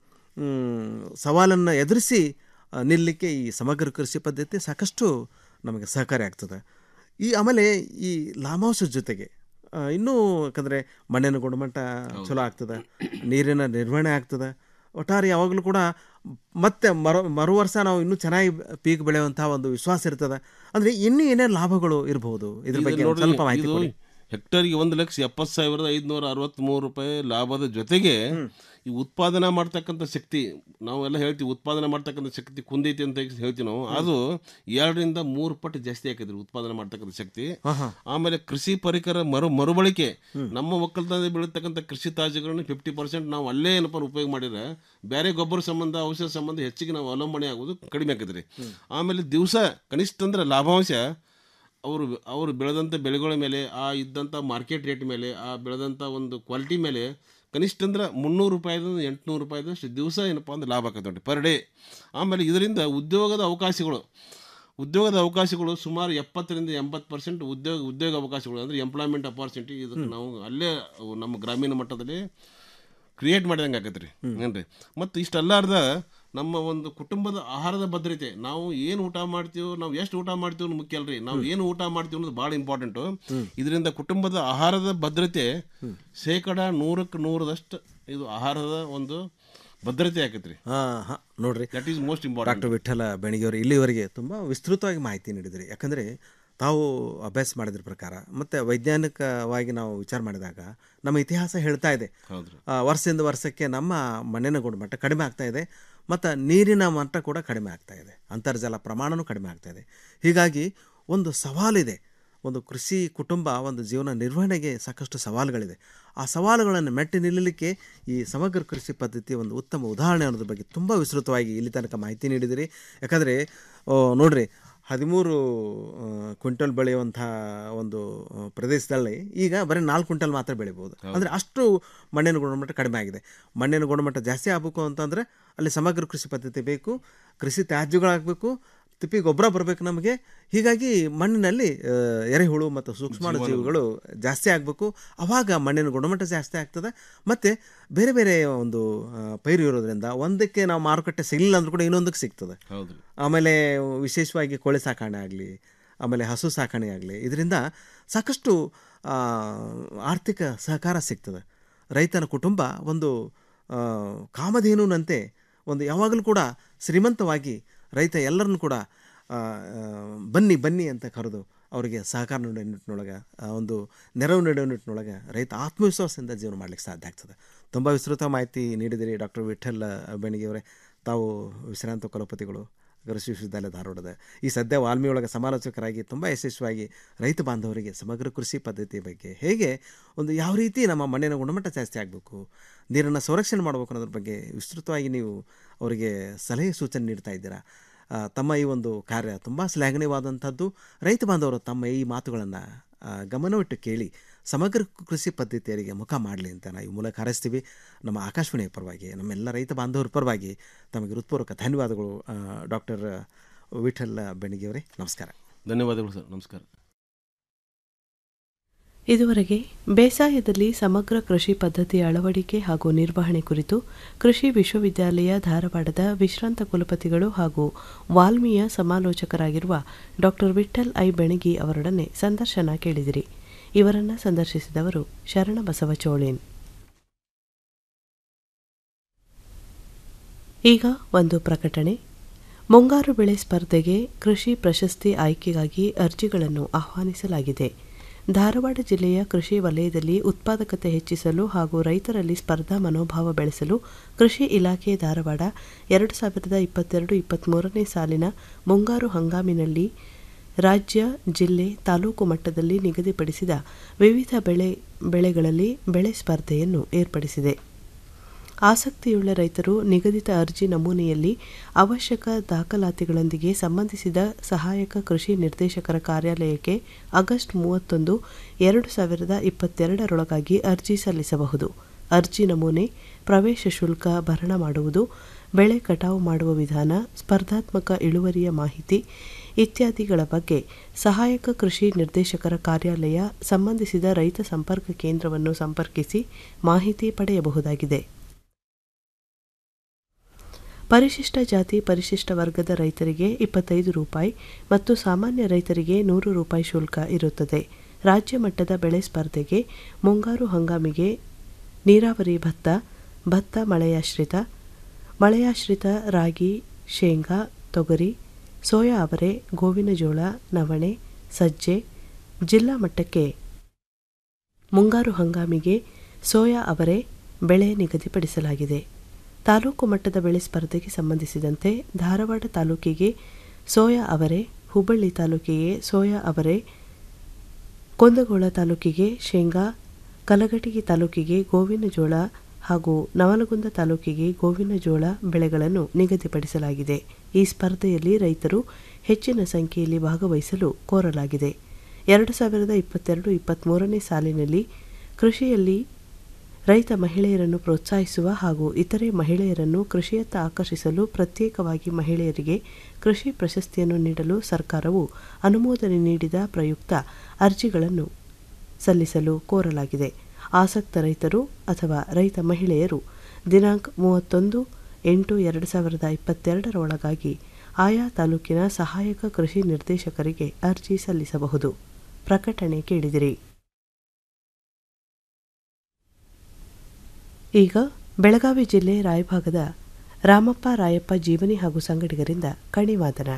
ಸವಾಲನ್ನು ಎದುರಿಸಿ ಆ, ನಿಲ್ಲಲಿಕ್ಕೆ ಈ ಸಮಗ್ರ ಕೃಷಿ ಪದ್ಧತಿ ಸಾಕಷ್ಟು ನಮಗೆ ಸಹಕಾರಿ ಆಗ್ತದೆ ಈ ಆಮೇಲೆ ಈ ಲಾಭಾಂಶದ ಜೊತೆಗೆ ಆ, ಇನ್ನೂ ಯಾಕಂದರೆ ಮಣ್ಣಿನ ಗುಣಮಟ್ಟ ಚಲೋ ಆಗ್ತದೆ ನೀರಿನ ನಿರ್ವಹಣೆ ಆಗ್ತದೆ ಒಟ್ಟಾರೆ ಯಾವಾಗಲೂ ಕೂಡ ಮತ್ತೆ ಮರು ಮರು ವರ್ಷ ನಾವು ಇನ್ನೂ ಚೆನ್ನಾಗಿ ಪೀಕ್ ಬೆಳೆಯುವಂತಹ ಒಂದು ವಿಶ್ವಾಸ ಇರ್ತದೆ ಅಂದರೆ ಇನ್ನೂ ಏನೇನು ಲಾಭಗಳು ಇರಬಹುದು ಇದ್ರ ಇದು ಬಗ್ಗೆ ಒಂದ್ ನೋಡ್ರಿ, ಸ್ವಲ್ಪ ಮಾಹಿತಿ ಇದು ಕೊಡಿ ಹೆಕ್ಟರ್ಗೆ ಒಂದು ಲಕ್ಷ ಎಪ್ಪತ್ತು ಸಾವಿರದ ಐದುನೂರ ಅರವತ್ತ್ಮೂರು ರೂಪಾಯಿ ಲಾಭದ ಜೊತೆಗೆ ಈ ಉತ್ಪಾದನಾ ಮಾಡ್ತಕ್ಕಂಥ ಶಕ್ತಿ ನಾವೆಲ್ಲ ಹೇಳ್ತೀವಿ ಉತ್ಪಾದನೆ ಮಾಡ್ತಕ್ಕಂಥ ಶಕ್ತಿ ಕುಂದೈತಿ ಅಂತ ಹೇಳ್ತೀವಿ ನಾವು ಅದು ಎರಡರಿಂದ ಮೂರು ಪಟ್ಟು ಜಾಸ್ತಿ ಆಕೈತ್ರಿ ಉತ್ಪಾದನೆ ಮಾಡ್ತಕ್ಕಂಥ ಶಕ್ತಿ ಆಮೇಲೆ ಕೃಷಿ ಪರಿಕರ ಮರು ಮರುಬಳಕೆ ನಮ್ಮ ಒಕ್ಕಲ್ತನದಲ್ಲಿ ಬೆಳೀತಕ್ಕಂಥ ಕೃಷಿ ತಾಜುಗಳನ್ನ ಫಿಫ್ಟಿ ಪರ್ಸೆಂಟ್ ನಾವು ಅಲ್ಲೇ ಏನಪ್ಪ ಉಪಯೋಗ ಮಾಡಿದ್ರೆ ಬೇರೆ ಗೊಬ್ಬರ ಸಂಬಂಧ ಔಷಧ ಸಂಬಂಧ ಹೆಚ್ಚಿಗೆ ನಾವು ಅವಲಂಬನೆ ಆಗೋದು ಕಡಿಮೆ ಆಕೈತ್ರಿ ಆಮೇಲೆ ದಿವಸ ಕನಿಷ್ಠ ಅಂದ್ರೆ ಲಾಭಾಂಶ ಅವರು ಅವರು ಬೆಳೆದಂಥ ಬೆಳೆಗಳ ಮೇಲೆ ಆ ಇದ್ದಂಥ ಮಾರ್ಕೆಟ್ ರೇಟ್ ಮೇಲೆ ಆ ಬೆಳೆದಂಥ ಒಂದು ಕ್ವಾಲಿಟಿ ಮೇಲೆ ಕನಿಷ್ಠ ಅಂದ್ರೆ ಮುನ್ನೂರು ರೂಪಾಯಿದಿಂದ ಎಂಟುನೂರು ರೂಪಾಯಿದಷ್ಟು ದಿವಸ ಏನಪ್ಪ ಅಂದ್ರೆ ಲಾಭ ಆಕತ್ತೆ ನೋಡಿ ಪರ್ ಡೇ ಆಮೇಲೆ ಇದರಿಂದ ಉದ್ಯೋಗದ ಅವಕಾಶಗಳು ಉದ್ಯೋಗದ ಅವಕಾಶಗಳು ಸುಮಾರು ಎಪ್ಪತ್ತರಿಂದ ಎಂಬತ್ತು ಪರ್ಸೆಂಟ್ ಉದ್ಯೋಗ ಉದ್ಯೋಗ ಅವಕಾಶಗಳು ಅಂದರೆ ಎಂಪ್ಲಾಯ್ಮೆಂಟ್ ಅಪಾರ್ಚುನಿಟಿ ಇದಕ್ಕೆ ನಾವು ಅಲ್ಲೇ ಅವು ನಮ್ಮ ಗ್ರಾಮೀಣ ಮಟ್ಟದಲ್ಲಿ ಕ್ರಿಯೇಟ್ ಮಾಡಿದಂಗೆ ಆಕೈತೆ ರೀ ಏನ್ರಿ ಮತ್ತು ಇಷ್ಟಲ್ಲಾರ್ದ ನಮ್ಮ ಒಂದು ಕುಟುಂಬದ ಆಹಾರದ ಭದ್ರತೆ ನಾವು ಏನು ಊಟ ಮಾಡ್ತೀವೋ ನಾವು ಎಷ್ಟು ಊಟ ಮಾಡ್ತೀವಿ ಅನ್ನೋದು ಮುಖ್ಯ ಅಲ್ರಿ ನಾವು ಏನು ಊಟ ಮಾಡ್ತೀವಿ ಅನ್ನೋದು ಭಾಳ ಇಂಪಾರ್ಟೆಂಟು ಇದರಿಂದ ಕುಟುಂಬದ ಆಹಾರದ ಭದ್ರತೆ ಶೇಕಡ ನೂರಕ್ಕೆ ನೂರದಷ್ಟು ಇದು ಆಹಾರದ ಒಂದು ಭದ್ರತೆ ಆಕೈತೆ ರೀ ಹಾಂ ಹಾಂ ನೋಡ್ರಿ that is most important doctor Vitthala ಬೆಣಿಗೆಯವರು ಇಲ್ಲಿವರೆಗೆ ತುಂಬ ವಿಸ್ತೃತವಾಗಿ ಮಾಹಿತಿ ನೀಡಿದ್ರಿ ಯಾಕಂದರೆ ತಾವು ಅಭ್ಯಾಸ ಮಾಡಿದ್ರ ಪ್ರಕಾರ ಮತ್ತು ವೈಜ್ಞಾನಿಕವಾಗಿ ನಾವು ವಿಚಾರ ಮಾಡಿದಾಗ ನಮ್ಮ ಇತಿಹಾಸ ಹೇಳ್ತಾ ಇದೆ ಹೌದ್ರಿ ಆ, ವರ್ಷದಿಂದ ವರ್ಷಕ್ಕೆ ನಮ್ಮ ಮಣ್ಣಿನ ಗುಣಮಟ್ಟ ಕಡಿಮೆ ಆಗ್ತಾ ಇದೆ ಮತ್ತು ನೀರಿನ ಮಟ್ಟ ಕೂಡ ಕಡಿಮೆ ಆಗ್ತಾ ಇದೆ ಅಂತರ್ಜಲ ಪ್ರಮಾಣವೂ ಕಡಿಮೆ ಆಗ್ತಾ ಇದೆ ಹೀಗಾಗಿ ಒಂದು ಸವಾಲಿದೆ ಒಂದು ಕೃಷಿ ಕುಟುಂಬ ಒಂದು ಜೀವನ ನಿರ್ವಹಣೆಗೆ ಸಾಕಷ್ಟು ಸವಾಲುಗಳಿದೆ ಆ ಸವಾಲುಗಳನ್ನು ಮೆಟ್ಟಿ ನಿಲ್ಲಲಿಕ್ಕೆ ಈ ಸಮಗ್ರ ಕೃಷಿ ಪದ್ಧತಿ ಒಂದು ಉತ್ತಮ ಉದಾಹರಣೆ ಅನ್ನೋದ್ರ ಬಗ್ಗೆ ತುಂಬ ವಿಸ್ತೃತವಾಗಿ ಇಲ್ಲಿ ತನಕ ಮಾಹಿತಿ ನೀಡಿದಿರಿ ಯಾಕಂದರೆ ನೋಡ್ರಿ ಹದಿಮೂರು ಆ, ಕ್ವಿಂಟಲ್ ಬೆಳೆಯುವಂಥ ಒಂದು ಆ, ಪ್ರದೇಶದಲ್ಲಿ ಈಗ ಬರೀ ನಾಲ್ಕು ಕ್ವಿಂಟಲ್ ಮಾತ್ರ ಬೆಳಿಬೋದು ಅಂದರೆ ಅಷ್ಟು ಮಣ್ಣಿನ ಗುಣಮಟ್ಟ ಕಡಿಮೆ ಆಗಿದೆ ಮಣ್ಣಿನ ಗುಣಮಟ್ಟ ಜಾಸ್ತಿ ಆಗಬೇಕು ಅಂತಂದರೆ ಅಲ್ಲಿ ಸಮಗ್ರ ಕೃಷಿ ಪದ್ಧತಿ ಬೇಕು ಕೃಷಿ ತ್ಯಾಜ್ಯಗಳಾಗಬೇಕು ತಿಪ್ಪಿ ಗೊಬ್ಬರ ಬರಬೇಕು ನಮಗೆ ಹೀಗಾಗಿ ಮಣ್ಣಿನಲ್ಲಿ ಆ, ಎರೆಹುಳು ಮತ್ತು ಸೂಕ್ಷ್ಮಾಣು ಜೀವಿಗಳು ಜಾಸ್ತಿ ಆಗಬೇಕು ಆವಾಗ ಮಣ್ಣಿನ ಗುಣಮಟ್ಟ ಜಾಸ್ತಿ ಆಗ್ತದೆ ಮತ್ತು ಬೇರೆ ಬೇರೆ ಒಂದು ಆ, ಪೈರು ಇರೋದ್ರಿಂದ ಒಂದಕ್ಕೆ ನಾವು ಮಾರುಕಟ್ಟೆ ಸಿಗಲಿಲ್ಲ ಅಂದ್ರೂ ಕೂಡ ಇನ್ನೊಂದಕ್ಕೆ ಸಿಗ್ತದೆ ಹೌದ್ರಿ ಆಮೇಲೆ ವಿಶೇಷವಾಗಿ ಕೋಳಿ ಸಾಕಣೆ ಆಗಲಿ ಆಮೇಲೆ ಹಸು ಸಾಕಣೆ ಆಗಲಿ ಇದರಿಂದ ಸಾಕಷ್ಟು ಆ, ಆರ್ಥಿಕ ಸಹಕಾರ ಸಿಗ್ತದೆ ರೈತನ ಕುಟುಂಬ ಒಂದು ಆ, ಕಾಮಧೇನುನಂತೆ ಒಂದು ಯಾವಾಗಲೂ ಕೂಡ ಶ್ರೀಮಂತವಾಗಿ ರೈತ ಎಲ್ಲರನ್ನು ಕೂಡ ಆ, ಆ, ಬನ್ನಿ ಬನ್ನಿ ಅಂತ ಕರೆದು ಅವರಿಗೆ ಸಹಕಾರ ನೀಡೋ ನಿಟ್ಟಿನೊಳಗೆ ಆ ಒಂದು ನೆರವು ನೀಡೋ ನಿಟ್ಟಿನೊಳಗೆ ರೈತ ಆತ್ಮವಿಶ್ವಾಸದಿಂದ ಜೀವನ ಮಾಡಲಿಕ್ಕೆ ಸಾಧ್ಯ ಆಗ್ತದೆ ತುಂಬ ವಿಸ್ತೃತ ಮಾಹಿತಿ ನೀಡಿದಿರಿ ಡಾಕ್ಟರ್ ವಿಠಲ್ ಬೆಣಿಗೆಯವರೇ ತಾವು ವಿಶ್ರಾಂತ ಕುಲಪತಿಗಳು ಕೃಷಿ ವಿಶ್ವವಿದ್ಯಾಲಯ ಧಾರವಾಡದ ಈ ಸದ್ಯ ವಾಲ್ಮೀಯೊಳಗೆ ಸಮಾಲೋಚಕರಾಗಿ ತುಂಬ ಯಶಸ್ವಿಯಾಗಿ ರೈತ ಬಾಂಧವರಿಗೆ ಸಮಗ್ರ ಕೃಷಿ ಪದ್ಧತಿ ಬಗ್ಗೆ ಹೇಗೆ ಒಂದು ಯಾವ ರೀತಿ ನಮ್ಮ ಮಣ್ಣಿನ ಗುಣಮಟ್ಟ ಜಾಸ್ತಿ ಆಗಬೇಕು ನೀರನ್ನು ಸಂರಕ್ಷಣೆ ಮಾಡಬೇಕು ಅನ್ನೋದ್ರ ಬಗ್ಗೆ ವಿಸ್ತೃತವಾಗಿ ನೀವು ಅವರಿಗೆ ಸಲಹೆ ಸೂಚನೆ ನೀಡ್ತಾ ಇದ್ದೀರಾ ಆ, ತಮ್ಮ ಈ ಒಂದು ಕಾರ್ಯ ತುಂಬ ಶ್ಲಾಘನೀಯವಾದಂಥದ್ದು ರೈತ ಬಾಂಧವರು ತಮ್ಮ ಈ ಮಾತುಗಳನ್ನು ಗಮನವಿಟ್ಟು ಕೇಳಿ ಸಮಗ್ರ ಕೃಷಿ ಪದ್ಧತಿಯರಿಗೆ ಮುಖ ಮಾಡಲಿ ಅಂತ ನಾವು ಈ ಮೂಲಕ ಹಾರೈಸ್ತೀವಿ ನಮ್ಮ ಆಕಾಶವಾಣಿಯ ಪರವಾಗಿ ನಮ್ಮೆಲ್ಲ ರೈತ ಬಾಂಧವರ ಪರವಾಗಿ ತಮಗೆ ಹೃತ್ಪೂರ್ವಕ ಧನ್ಯವಾದಗಳು ಡಾಕ್ಟರ್ ವಿಠಲ್ ಬೆಣಿಗೆಯವರೇ ನಮಸ್ಕಾರ ಧನ್ಯವಾದಗಳು ಸರ್ ನಮಸ್ಕಾರ ಇದುವರೆಗೆ ಬೇಸಾಯದಲ್ಲಿ ಸಮಗ್ರ ಕೃಷಿ ಪದ್ಧತಿ ಅಳವಡಿಕೆ ಹಾಗೂ ನಿರ್ವಹಣೆ ಕುರಿತು ಕೃಷಿ ವಿಶ್ವವಿದ್ಯಾಲಯ ಧಾರವಾಡದ ವಿಶ್ರಾಂತ ಕುಲಪತಿಗಳು ಹಾಗೂ ವಾಲ್ಮೀಯ ಸಮಾಲೋಚಕರಾಗಿರುವ ಡಾಕ್ಟರ್ ವಿಠಲ್ ಐ ಬೆಣಗಿ ಅವರೊಡನೆ ಸಂದರ್ಶನ ಕೇಳಿದಿರಿ ಇವರನ್ನ ಸಂದರ್ಶಿಸಿದವರು ಶರಣ ಬಸವಚೋಳೇನ್ ಈಗ ಒಂದು ಪ್ರಕಟಣೆ ಮುಂಗಾರು ಬೆಳೆ ಸ್ಪರ್ಧೆಗೆ ಕೃಷಿ ಪ್ರಶಸ್ತಿ ಆಯ್ಕೆಗಾಗಿ ಅರ್ಜಿಗಳನ್ನು ಆಹ್ವಾನಿಸಲಾಗಿದೆ ಧಾರವಾಡ ಜಿಲ್ಲೆಯ ಕೃಷಿ ವಲಯದಲ್ಲಿ ಉತ್ಪಾದಕತೆ ಹೆಚ್ಚಿಸಲು ಹಾಗೂ ರೈತರಲ್ಲಿ ಸ್ಪರ್ಧಾ ಮನೋಭಾವ ಬೆಳೆಸಲು ಕೃಷಿ ಇಲಾಖೆ ಧಾರವಾಡ ಎರಡು ಸಾವಿರದ ಇಪ್ಪತ್ತೆರಡು ಇಪ್ಪತ್ತ್ಮೂರನೇ ಸಾಲಿನ ಮುಂಗಾರು ಹಂಗಾಮಿನಲ್ಲಿ ರಾಜ್ಯ ಜಿಲ್ಲೆ ತಾಲೂಕು ಮಟ್ಟದಲ್ಲಿ ನಿಗದಿಪಡಿಸಿದ ವಿವಿಧ ಬೆಳೆ ಬೆಳೆಗಳಲ್ಲಿ ಬೆಳೆ ಸ್ಪರ್ಧೆಯನ್ನು ಏರ್ಪಡಿಸಿದೆ ಆಸಕ್ತಿಯುಳ್ಳ ರೈತರು ನಿಗದಿತ ಅರ್ಜಿ ನಮೂನೆಯಲ್ಲಿ ಅವಶ್ಯಕ ದಾಖಲಾತಿಗಳೊಂದಿಗೆ ಸಂಬಂಧಿಸಿದ ಸಹಾಯಕ ಕೃಷಿ ನಿರ್ದೇಶಕರ ಕಾರ್ಯಾಲಯಕ್ಕೆ ಆಗಸ್ಟ್ ಮೂವತ್ತೊಂದು ಎರಡು ಸಾವಿರದ ಇಪ್ಪತ್ತೆರಡರೊಳಗಾಗಿ ಅರ್ಜಿ ಸಲ್ಲಿಸಬಹುದು ಅರ್ಜಿ ನಮೂನೆ ಪ್ರವೇಶ ಶುಲ್ಕ ಭರಣ ಮಾಡುವುದು ಬೆಳೆ ಕಟಾವು ಮಾಡುವ ವಿಧಾನ ಸ್ಪರ್ಧಾತ್ಮಕ ಇಳುವರಿಯ ಮಾಹಿತಿ ಇತ್ಯಾದಿಗಳ ಬಗ್ಗೆ ಸಹಾಯಕ ಕೃಷಿ ನಿರ್ದೇಶಕರ ಕಾರ್ಯಾಲಯ ಸಂಬಂಧಿಸಿದ ರೈತ ಸಂಪರ್ಕ ಕೇಂದ್ರವನ್ನು ಸಂಪರ್ಕಿಸಿ ಮಾಹಿತಿ ಪಡೆಯಬಹುದಾಗಿದೆ ಪರಿಶಿಷ್ಟ ಜಾತಿ ಪರಿಶಿಷ್ಟ ವರ್ಗದ ರೈತರಿಗೆ ಇಪ್ಪತ್ತೈದು ರೂಪಾಯಿ ಮತ್ತು ಸಾಮಾನ್ಯ ರೈತರಿಗೆ ನೂರು ರೂಪಾಯಿ ಶುಲ್ಕ ಇರುತ್ತದೆ ರಾಜ್ಯ ಮಟ್ಟದ ಬೆಳೆ ಸ್ಪರ್ಧೆಗೆ ಮುಂಗಾರು ಹಂಗಾಮಿಗೆ ನೀರಾವರಿ ಭತ್ತ ಭತ್ತ ಮಳೆಯಾಶ್ರಿತ ಮಳೆಯಾಶ್ರಿತ ರಾಗಿ ಶೇಂಗಾ ತೊಗರಿ ಸೋಯಾ ಅವರೆ ಗೋವಿನ ಜೋಳ ನವಣೆ ಸಜ್ಜೆ ಜಿಲ್ಲಾ ಮಟ್ಟಕ್ಕೆ ಮುಂಗಾರು ಹಂಗಾಮಿಗೆ ಸೋಯಾ ಅವರೆ ಬೆಳೆ ನಿಗದಿಪಡಿಸಲಾಗಿದೆ ತಾಲೂಕು ಮಟ್ಟದ ಬೆಳೆ ಸ್ಪರ್ಧೆಗೆ ಸಂಬಂಧಿಸಿದಂತೆ ಧಾರವಾಡ ತಾಲೂಕಿಗೆ ಸೋಯಾ ಅವರೆ ಹುಬ್ಬಳ್ಳಿ ತಾಲೂಕಿಗೆ ಸೋಯಾ ಅವರೆ ಕುಂದಗೋಳ ತಾಲೂಕಿಗೆ ಶೇಂಗಾ ಕಲಘಟಗಿ ತಾಲೂಕಿಗೆ ಗೋವಿನ ಜೋಳ ಹಾಗೂ ನವಲಗುಂದ ತಾಲೂಕಿಗೆ ಗೋವಿನ ಜೋಳ ಬೆಳೆಗಳನ್ನು ನಿಗದಿಪಡಿಸಲಾಗಿದೆ ಈ ಸ್ಪರ್ಧೆಯಲ್ಲಿ ರೈತರು ಹೆಚ್ಚಿನ ಸಂಖ್ಯೆಯಲ್ಲಿ ಭಾಗವಹಿಸಲು ಕೋರಲಾಗಿದೆ ಎರಡು ಸಾವಿರದ ಇಪ್ಪತ್ತೆರಡು ಇಪ್ಪತ್ತ್ಮೂರನೇ ಸಾಲಿನಲ್ಲಿ ಕೃಷಿಯಲ್ಲಿ ರೈತ ಮಹಿಳೆಯರನ್ನು ಪ್ರೋತ್ಸಾಹಿಸುವ ಹಾಗೂ ಇತರೆ ಮಹಿಳೆಯರನ್ನು ಕೃಷಿಯತ್ತ ಆಕರ್ಷಿಸಲು ಪ್ರತ್ಯೇಕವಾಗಿ ಮಹಿಳೆಯರಿಗೆ ಕೃಷಿ ಪ್ರಶಸ್ತಿಯನ್ನು ನೀಡಲು ಸರ್ಕಾರವು ಅನುಮೋದನೆ ನೀಡಿದ ಪ್ರಯುಕ್ತ ಅರ್ಜಿಗಳನ್ನು ಸಲ್ಲಿಸಲು ಕೋರಲಾಗಿದೆ ಆಸಕ್ತ ರೈತರು ಅಥವಾ ರೈತ ಮಹಿಳೆಯರು ದಿನಾಂಕ ಮೂವತ್ತೊಂದು ಎಂಟು ಎರಡು ಸಾವಿರದ ಇಪ್ಪತ್ತೆರಡರ ಒಳಗಾಗಿ ಆಯಾ ತಾಲೂಕಿನ ಸಹಾಯಕ ಕೃಷಿ ನಿರ್ದೇಶಕರಿಗೆ ಅರ್ಜಿ ಸಲ್ಲಿಸಬಹುದು ಪ್ರಕಟಣೆ ಕೇಳಿದಿರಿ ಈಗ ಬೆಳಗಾವಿ ಜಿಲ್ಲೆ ರಾಯಭಾಗದ ರಾಮಪ್ಪ ರಾಯಪ್ಪ ಜೀವನಿ ಹಾಗೂ ಸಂಗಡಿಗರಿಂದ ಕಣಿವಾದನ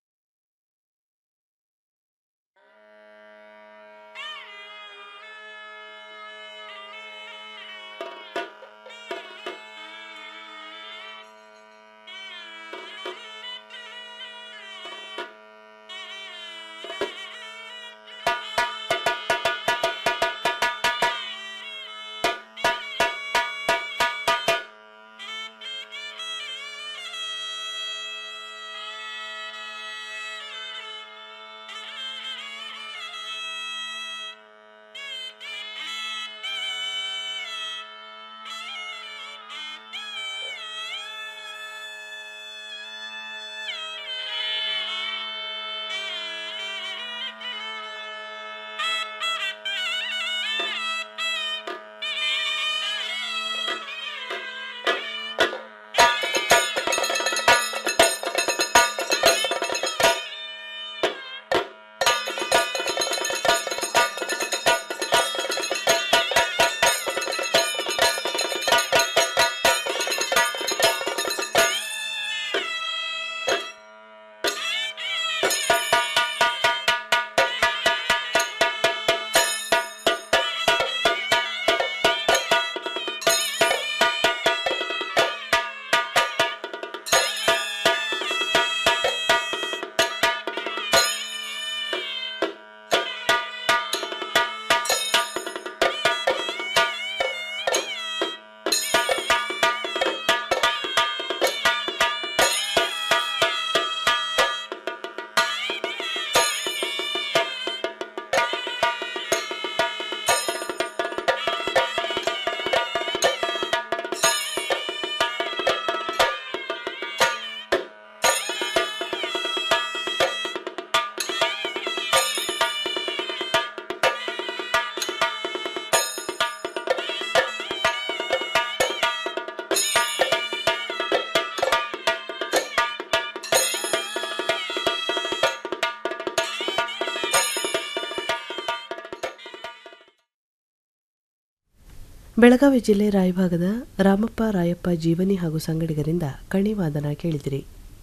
ಬೆಳಗಾವಿ ಜಿಲ್ಲೆ ರಾಯಭಾಗದ ರಾಮಪ್ಪ ರಾಯಪ್ಪ ಜೀವನಿ ಹಾಗೂ ಸಂಗಡಿಗರಿಂದ ಕಣಿವಾದನ ಕೇಳಿದಿರಿ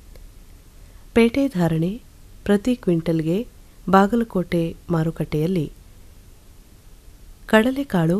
ಪೇಟೆ ಧಾರಣೆ ಪ್ರತಿ ಕ್ವಿಂಟಲ್ಗೆ ಬಾಗಲಕೋಟೆ ಮಾರುಕಟ್ಟೆಯಲ್ಲಿ ಕಡಲೆಕಾಳು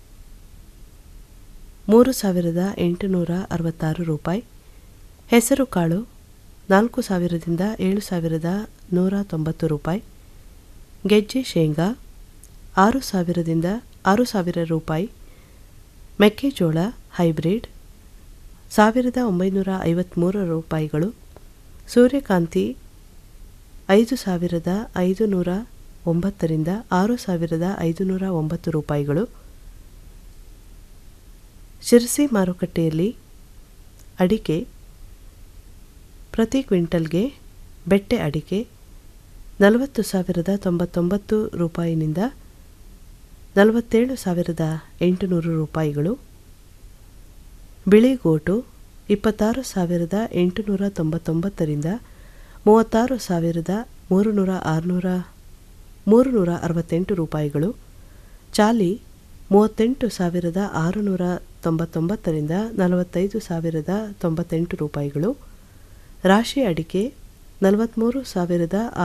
ಮೂರು ಸಾವಿರದ ಎಂಟುನೂರ ಅರವತ್ತಾರು ರೂಪಾಯಿ ಹೆಸರುಕಾಳು ನಾಲ್ಕು ಸಾವಿರದಿಂದ ಏಳು ಸಾವಿರದ ನೂರ ತೊಂಬತ್ತು ರೂಪಾಯಿ ಗೆಜ್ಜೆ ಶೇಂಗಾ ಆರು ಸಾವಿರದಿಂದ ಆರು ಸಾವಿರ ರೂಪಾಯಿ ಮೆಕ್ಕೆಜೋಳ ಹೈಬ್ರಿಡ್ ಸಾವಿರದ ಒಂಬೈನೂರ ಐವತ್ತ್ಮೂರು ರೂಪಾಯಿಗಳು ಸೂರ್ಯಕಾಂತಿ ಐದು ಸಾವಿರದ ಐದು ನೂರ ಒಂಬತ್ತರಿಂದ ಆರು ಸಾವಿರದ ಐದುನೂರ ಒಂಬತ್ತು ರೂಪಾಯಿಗಳು ಶಿರಸಿ ಮಾರುಕಟ್ಟೆಯಲ್ಲಿ ಅಡಿಕೆ ಪ್ರತಿ ಕ್ವಿಂಟಲ್ಗೆ ಬೆಟ್ಟೆ ಅಡಿಕೆ ನಲವತ್ತು ಸಾವಿರದ ತೊಂಬತ್ತೊಂಬತ್ತು ರೂಪಾಯಿನಿಂದ ನಲವತ್ತೇಳು ಸಾವಿರದ ಎಂಟುನೂರು ರೂಪಾಯಿಗಳು ಬಿಳಿಗೋಟು ಇಪ್ಪತ್ತಾರು ಸಾವಿರದ ಎಂಟುನೂರ ತೊಂಬತ್ತೊಂಬತ್ತರಿಂದ ಮೂವತ್ತಾರು ಸಾವಿರದ ಮೂರುನೂರ ಆರುನೂರ ಮೂರುನೂರ ಅರವತ್ತೆಂಟು ರೂಪಾಯಿಗಳು ಚಾಲಿ ಮೂವತ್ತೆಂಟು ಸಾವಿರದ ಆರುನೂರ ತೊಂಬತ್ತೊಂಬತ್ತರಿಂದ ನಲವತ್ತೈದು ಸಾವಿರದ ತೊಂಬತ್ತೆಂಟು ರೂಪಾಯಿಗಳು ರಾಶಿ ಅಡಿಕೆ ನಲವತ್ತ್ಮೂರು ಸಾವಿರದ